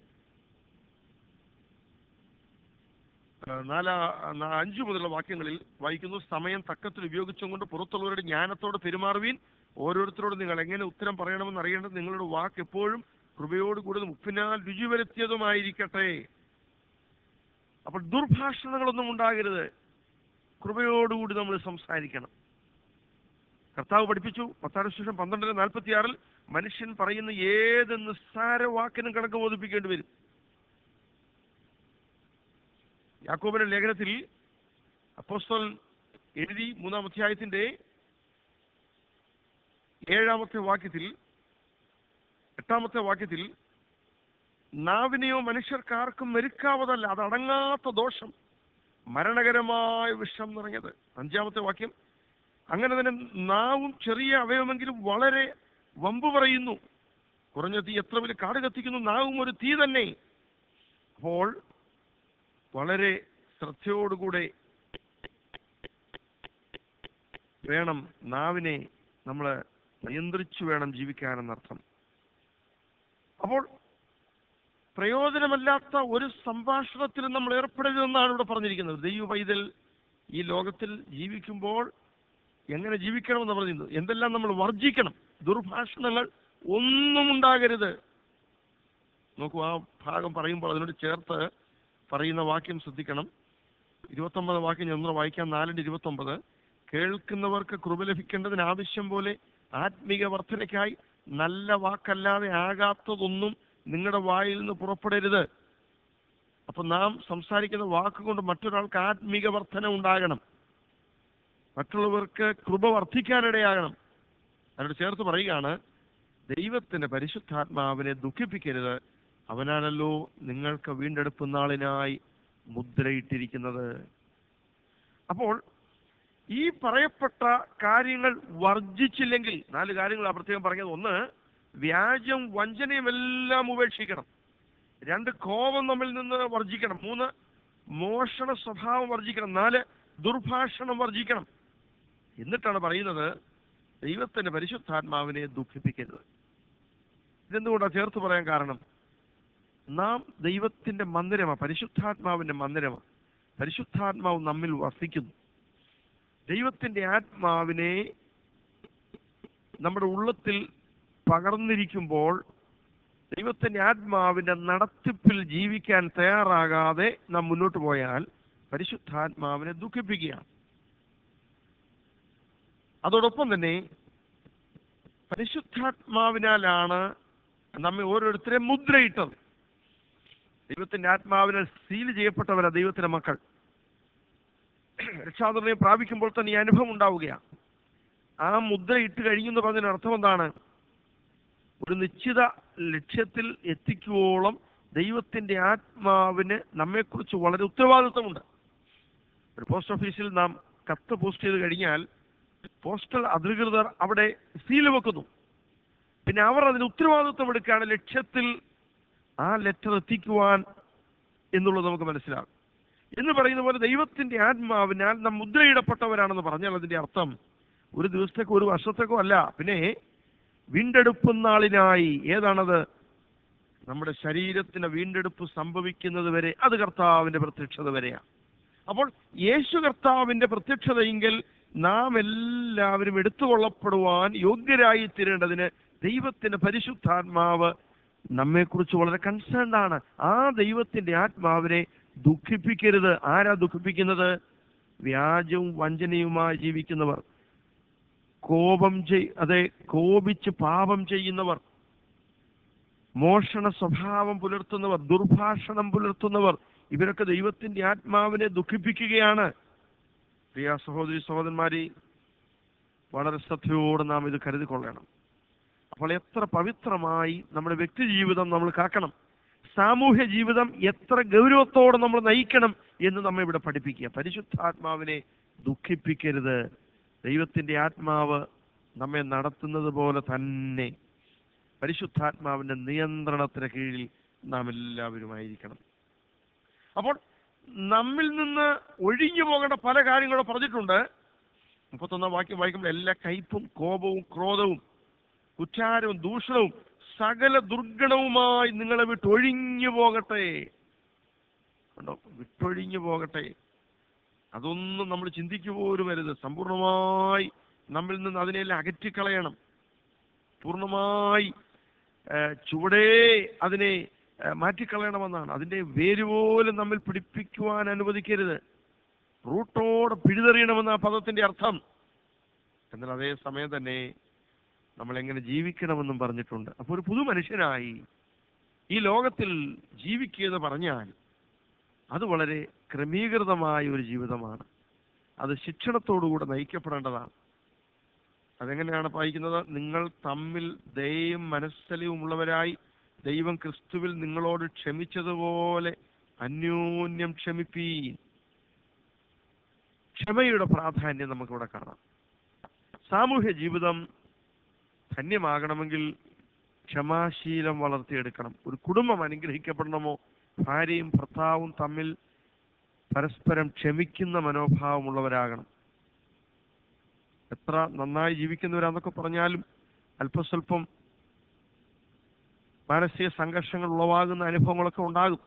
ആ, നാലാ നാ- അഞ്ചു മുതലുള്ള വാക്യങ്ങളിൽ വായിക്കുന്നു സമയം തക്കത്തിൽ ഉപയോഗിച്ചുകൊണ്ട് പുറത്തുള്ളവരുടെ ജ്ഞാനത്തോട് പെരുമാറുവീൻ ഓരോരുത്തരോടും നിങ്ങൾ എങ്ങനെ ഉത്തരം പറയണമെന്ന് അറിയേണ്ടത് നിങ്ങളുടെ വാക്ക് എപ്പോഴും കൃപയോട് കൂടി ഉപ്പിനാൽ രുചി വരുത്തിയതുമായിരിക്കട്ടെ അപ്പോൾ ദുർഭാഷണങ്ങളൊന്നും ഉണ്ടാകരുത് കൃപയോടുകൂടി നമ്മൾ സംസാരിക്കണം കർത്താവ് പഠിപ്പിച്ചു പത്താം ശേഷം പന്ത്രണ്ടിന് നാൽപ്പത്തിയാറിൽ മനുഷ്യൻ പറയുന്ന ഏത് നിസ്സാര വാക്കിനും കണക്ക് ബോധിപ്പിക്കേണ്ടി വരും യാക്കോബിന്റെ ലേഖനത്തിൽ അപ്പോസ്തലൻ എഴുതി മൂന്നാം അധ്യായത്തിന്റെ ഏഴാമത്തെ വാക്യത്തിൽ എട്ടാമത്തെ വാക്യത്തിൽ നാവിനെയോ മനുഷ്യർക്കാർക്കും മെരുക്കാവതല്ല അത് അടങ്ങാത്ത ദോഷം മരണകരമായ വിഷം നിറഞ്ഞത് അഞ്ചാമത്തെ വാക്യം അങ്ങനെ തന്നെ നാവും ചെറിയ അവയവമെങ്കിലും വളരെ വമ്പ് പറയുന്നു കുറഞ്ഞ തീ എത്ര വലിയ കാട് കത്തിക്കുന്നു നാവും ഒരു തീ തന്നെ അപ്പോൾ വളരെ ശ്രദ്ധയോടുകൂടെ വേണം നാവിനെ നമ്മൾ നിയന്ത്രിച്ചു വേണം ജീവിക്കാനെന്നർത്ഥം അപ്പോൾ പ്രയോജനമല്ലാത്ത ഒരു സംഭാഷണത്തിലും നമ്മൾ ഏർപ്പെടരുതെന്നാണ് ഇവിടെ പറഞ്ഞിരിക്കുന്നത് ദൈവ പൈതൽ ഈ ലോകത്തിൽ ജീവിക്കുമ്പോൾ എങ്ങനെ ജീവിക്കണമെന്ന് പറഞ്ഞിരുന്നു എന്തെല്ലാം നമ്മൾ വർജിക്കണം ദുർഭാഷണങ്ങൾ ഒന്നും ഉണ്ടാകരുത് നോക്കൂ ആ ഭാഗം പറയുമ്പോൾ അതിനോട് ചേർത്ത് പറയുന്ന വാക്യം ശ്രദ്ധിക്കണം ഇരുപത്തൊമ്പത് വാക്യം ഞാൻ ഒന്ന് വായിക്കാം നാലിൻ്റെ ഇരുപത്തൊമ്പത് കേൾക്കുന്നവർക്ക് കൃപ ലഭിക്കേണ്ടതിന് ആവശ്യം പോലെ ആത്മീക വർധനയ്ക്കായി നല്ല വാക്കല്ലാതെ ആകാത്തതൊന്നും നിങ്ങളുടെ വായിൽ നിന്ന് പുറപ്പെടരുത് അപ്പൊ നാം സംസാരിക്കുന്ന വാക്കുകൊണ്ട് മറ്റൊരാൾക്ക് ആത്മീക വർധന ഉണ്ടാകണം മറ്റുള്ളവർക്ക് കൃപ വർദ്ധിക്കാനിടയാകണം അതിനോട് ചേർത്ത് പറയുകയാണ് ദൈവത്തിന്റെ പരിശുദ്ധാത്മാവിനെ ദുഃഖിപ്പിക്കരുത് അവനാണല്ലോ നിങ്ങൾക്ക് വീണ്ടെടുപ്പ് നാളിനായി മുദ്രയിട്ടിരിക്കുന്നത് അപ്പോൾ ഈ പറയപ്പെട്ട കാര്യങ്ങൾ വർജിച്ചില്ലെങ്കിൽ നാല് കാര്യങ്ങൾ പ്രത്യേകം പറഞ്ഞത് ഒന്ന് വ്യാജം വഞ്ചനയും എല്ലാം ഉപേക്ഷിക്കണം രണ്ട് കോപം നമ്മിൽ നിന്ന് വർജിക്കണം മൂന്ന് മോഷണ സ്വഭാവം വർജിക്കണം നാല് ദുർഭാഷണം വർജിക്കണം എന്നിട്ടാണ് പറയുന്നത് ദൈവത്തിന്റെ പരിശുദ്ധാത്മാവിനെ ദുഃഖിപ്പിക്കരുത് ഇതെന്തുകൊണ്ടാണ് ചേർത്ത് പറയാൻ കാരണം നാം ദൈവത്തിന്റെ മന്ദിരമാണ് പരിശുദ്ധാത്മാവിന്റെ മന്ദിരമാണ് പരിശുദ്ധാത്മാവ് നമ്മിൽ വസിക്കുന്നു ദൈവത്തിന്റെ ആത്മാവിനെ നമ്മുടെ ഉള്ളത്തിൽ പകർന്നിരിക്കുമ്പോൾ ദൈവത്തിന്റെ ആത്മാവിന്റെ നടത്തിപ്പിൽ ജീവിക്കാൻ തയ്യാറാകാതെ നാം മുന്നോട്ട് പോയാൽ പരിശുദ്ധാത്മാവിനെ ദുഃഖിപ്പിക്കുകയാണ് അതോടൊപ്പം തന്നെ പരിശുദ്ധാത്മാവിനാലാണ് നമ്മെ ഓരോരുത്തരെ മുദ്രയിട്ടത് ദൈവത്തിന്റെ ആത്മാവിനാൽ സീൽ ചെയ്യപ്പെട്ടവരാ ദൈവത്തിന്റെ മക്കൾ രക്ഷാതൃണയെ പ്രാപിക്കുമ്പോൾ തന്നെ ഈ അനുഭവം ഉണ്ടാവുകയാണ് ആ മുദ്ര ഇട്ട് കഴിഞ്ഞെന്ന് പറഞ്ഞതിന് അർത്ഥം എന്താണ് ഒരു നിശ്ചിത ലക്ഷ്യത്തിൽ എത്തിക്കുവോളം ദൈവത്തിന്റെ ആത്മാവിന് നമ്മെക്കുറിച്ച് വളരെ ഉത്തരവാദിത്വമുണ്ട് ഒരു പോസ്റ്റ് ഓഫീസിൽ നാം കത്ത് പോസ്റ്റ് ചെയ്ത് കഴിഞ്ഞാൽ പോസ്റ്റൽ അധികൃതർ അവിടെ സീല് വെക്കുന്നു പിന്നെ അവർ അതിന് ഉത്തരവാദിത്വം എടുക്കുകയാണ് ലക്ഷ്യത്തിൽ ആ ലെറ്റർ എത്തിക്കുവാൻ എന്നുള്ളത് നമുക്ക് മനസ്സിലാകും എന്ന് പറയുന്ന പോലെ ദൈവത്തിന്റെ ആത്മാവിനാൽ നാം മുദ്രയിടപ്പെട്ടവരാണെന്ന് പറഞ്ഞാൽ അതിന്റെ അർത്ഥം ഒരു ദിവസത്തേക്കോ ഒരു വർഷത്തേക്കോ അല്ല പിന്നെ വീണ്ടെടുപ്പ് നാളിനായി ഏതാണത് നമ്മുടെ ശരീരത്തിന് വീണ്ടെടുപ്പ് സംഭവിക്കുന്നത് വരെ അത് കർത്താവിന്റെ പ്രത്യക്ഷത വരെയാണ് അപ്പോൾ യേശു കർത്താവിന്റെ പ്രത്യക്ഷതയെങ്കിൽ നാം എല്ലാവരും എടുത്തുകൊള്ളപ്പെടുവാൻ യോഗ്യരായി തീരേണ്ടതിന് ദൈവത്തിന്റെ പരിശുദ്ധാത്മാവ് നമ്മെക്കുറിച്ച് വളരെ കൺസേൺഡ് ആണ് ആ ദൈവത്തിന്റെ ആത്മാവിനെ ദുഃഖിപ്പിക്കരുത് ആരാ ദുഃഖിപ്പിക്കുന്നത് വ്യാജവും വഞ്ചനയുമായി ജീവിക്കുന്നവർ കോപം ചെയ് അതെ കോപിച്ച് പാപം ചെയ്യുന്നവർ മോഷണ സ്വഭാവം പുലർത്തുന്നവർ ദുർഭാഷണം പുലർത്തുന്നവർ ഇവരൊക്കെ ദൈവത്തിന്റെ ആത്മാവിനെ ദുഃഖിപ്പിക്കുകയാണ് പ്രിയ സഹോദരി സഹോദരന്മാരെ വളരെ ശ്രദ്ധയോടെ നാം ഇത് കരുതിക്കൊള്ളണം അപ്പോൾ എത്ര പവിത്രമായി നമ്മുടെ വ്യക്തി ജീവിതം നമ്മൾ കാക്കണം സാമൂഹ്യ ജീവിതം എത്ര ഗൗരവത്തോടെ നമ്മൾ നയിക്കണം എന്ന് നമ്മെ ഇവിടെ പഠിപ്പിക്കുക പരിശുദ്ധാത്മാവിനെ ദുഃഖിപ്പിക്കരുത് ദൈവത്തിന്റെ ആത്മാവ് നമ്മെ നടത്തുന്നത് പോലെ തന്നെ പരിശുദ്ധാത്മാവിന്റെ നിയന്ത്രണത്തിന് കീഴിൽ നാം എല്ലാവരുമായിരിക്കണം അപ്പോൾ നമ്മിൽ നിന്ന് ഒഴിഞ്ഞു പോകേണ്ട പല കാര്യങ്ങളും പറഞ്ഞിട്ടുണ്ട് മുപ്പത്തൊന്നാം വാക്യം വായിക്കുമ്പോൾ എല്ലാ കയ്പും കോപവും ക്രോധവും കുറ്റാരവും ദൂഷണവും സകല ദുർഗണവുമായി നിങ്ങളെ വിട്ടൊഴിഞ്ഞു പോകട്ടെ കണ്ടോ വിട്ടൊഴിഞ്ഞു പോകട്ടെ അതൊന്നും നമ്മൾ ചിന്തിക്കു പോലും വരുത് സമ്പൂർണമായി നമ്മിൽ നിന്ന് അതിനെല്ലാം അകറ്റിക്കളയണം പൂർണ്ണമായി ആ, ചുവടേ അതിനെ ആ, മാറ്റിക്കളയണമെന്നാണ് അതിന്റെ വേര് പോലും നമ്മിൽ പിടിപ്പിക്കുവാൻ അനുവദിക്കരുത് റൂട്ടോടെ പിഴുതെറിയണമെന്ന ആ പദത്തിന്റെ അർത്ഥം എന്നാൽ അതേ സമയം തന്നെ നമ്മൾ എങ്ങനെ ജീവിക്കണമെന്നും പറഞ്ഞിട്ടുണ്ട് അപ്പോൾ ഒരു പുതു മനുഷ്യനായി ഈ ലോകത്തിൽ ജീവിക്കുക എന്ന് പറഞ്ഞാൽ അത് വളരെ ക്രമീകൃതമായ ഒരു ജീവിതമാണ് അത് ശിക്ഷണത്തോടുകൂടെ നയിക്കപ്പെടേണ്ടതാണ് അതെങ്ങനെയാണ് വായിക്കുന്നത് നിങ്ങൾ തമ്മിൽ ദയയും മനസ്സലിവും ഉള്ളവരായി ദൈവം ക്രിസ്തുവിൽ നിങ്ങളോട് ക്ഷമിച്ചതുപോലെ അന്യോന്യം ക്ഷമിപ്പീൻ ക്ഷമയുടെ പ്രാധാന്യം നമുക്കിവിടെ കാണാം സാമൂഹ്യ ജീവിതം ധന്യമാകണമെങ്കിൽ ക്ഷമാശീലം വളർത്തിയെടുക്കണം ഒരു കുടുംബം അനുഗ്രഹിക്കപ്പെടണമോ ഭാര്യയും ഭർത്താവും തമ്മിൽ പരസ്പരം ക്ഷമിക്കുന്ന മനോഭാവമുള്ളവരാകണം എത്ര നന്നായി ജീവിക്കുന്നവരാന്നൊക്കെ പറഞ്ഞാലും അല്പസ്വല്പം മാനസിക സംഘർഷങ്ങൾ ഉളവാകുന്ന അനുഭവങ്ങളൊക്കെ ഉണ്ടാകും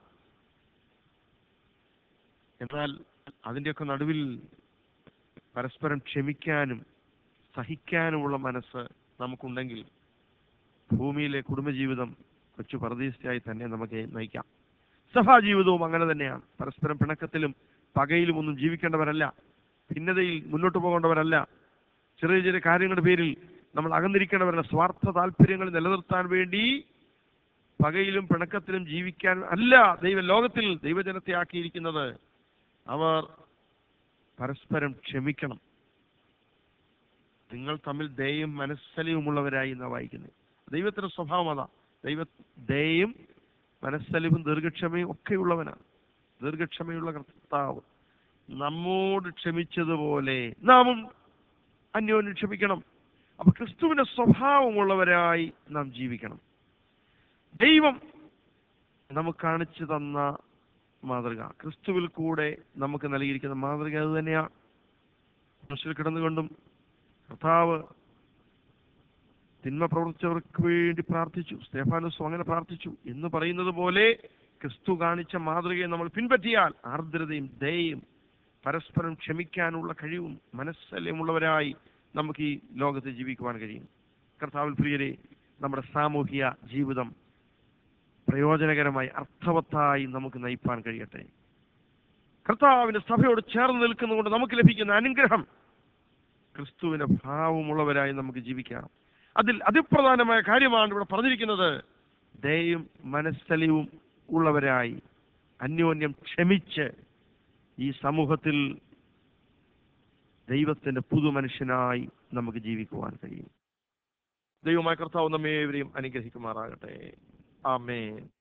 എന്നാൽ അതിൻ്റെയൊക്കെ നടുവിൽ പരസ്പരം ക്ഷമിക്കാനും സഹിക്കാനുമുള്ള മനസ്സ് നമുക്കുണ്ടെങ്കിൽ ഭൂമിയിലെ കുടുംബജീവിതം കൊച്ചു പരദീസയായി തന്നെ നമുക്ക് നയിക്കാം സഭാജീവിതവും അങ്ങനെ തന്നെയാണ് പരസ്പരം പിണക്കത്തിലും പകയിലും ഒന്നും ജീവിക്കേണ്ടവരല്ല ഭിന്നതയിൽ മുന്നോട്ട് പോകേണ്ടവരല്ല ചെറിയ ചെറിയ കാര്യങ്ങളുടെ പേരിൽ നമ്മൾ അകന്നിരിക്കേണ്ടവരല്ല സ്വാർത്ഥ താല്പര്യങ്ങൾ നിലനിർത്താൻ വേണ്ടി പകയിലും പിണക്കത്തിലും ജീവിക്കാൻ അല്ല ദൈവ ലോകത്തിൽ ദൈവജനത്തെ ആക്കിയിരിക്കുന്നത് അവർ പരസ്പരം ക്ഷമിക്കണം നിങ്ങൾ തമ്മിൽ ദയയും മനസ്സലിവുമുള്ളവരായി എന്നാ വായിക്കുന്നത് ദൈവത്തിന്റെ സ്വഭാവം അതാ ദൈവ ദയയും മനസ്സലിവും ദീർഘക്ഷമയും ഒക്കെയുള്ളവനാണ് ദീർഘക്ഷമയുള്ള കർത്താവ് നമ്മോട് ക്ഷമിച്ചതുപോലെ നാമും അന്യോന്യം ക്ഷമിക്കണം അപ്പൊ ക്രിസ്തുവിന്റെ സ്വഭാവമുള്ളവരായി നാം ജീവിക്കണം ദൈവം നമുക്ക് കാണിച്ചു തന്ന മാതൃക ക്രിസ്തുവിൽ കൂടെ നമുക്ക് നൽകിയിരിക്കുന്ന മാതൃക അത് തന്നെയാണ് ക്രൂശിൽ കിടന്നുകൊണ്ടും കർത്താവ് തിന്മ പ്രവർത്തിച്ചവർക്ക് വേണ്ടി പ്രാർത്ഥിച്ചു സ്തേഫാനുസ് അങ്ങനെ പ്രാർത്ഥിച്ചു എന്ന് പറയുന്നത് പോലെ ക്രിസ്തു കാണിച്ച മാതൃകയെ നമ്മൾ പിൻപറ്റിയാൽ ആർദ്രതയും ദയയും പരസ്പരം ക്ഷമിക്കാനുള്ള കഴിവും മനസ്സല്യമുള്ളവരായി നമുക്ക് ഈ ലോകത്ത് ജീവിക്കുവാൻ കഴിയും കർത്താവിൽ പ്രിയരെ നമ്മുടെ സാമൂഹിക ജീവിതം പ്രയോജനകരമായി അർത്ഥവത്തായി നമുക്ക് നയിപ്പാൻ കഴിയട്ടെ കർത്താവിന്റെ സഭയോട് ചേർന്ന് നിൽക്കുന്നതുകൊണ്ട് നമുക്ക് ലഭിക്കുന്ന അനുഗ്രഹം ക്രിസ്തുവിന്റെ ഭാവമുള്ളവരായി നമുക്ക് ജീവിക്കാം അതിൽ അതിപ്രധാനമായ കാര്യമാണ് ഇവിടെ പറഞ്ഞിരിക്കുന്നത് ദയയും മനസ്സലിവും ഉള്ളവരായി അന്യോന്യം ക്ഷമിച്ച് ഈ സമൂഹത്തിൽ ദൈവത്തിന്റെ പുതുമനുഷ്യനായി നമുക്ക് ജീവിക്കുവാൻ കഴിയും ദൈവമായ കർത്താവ് നമ്മേവരെയും അനുഗ്രഹിക്കുമാറാകട്ടെ ആമേൻ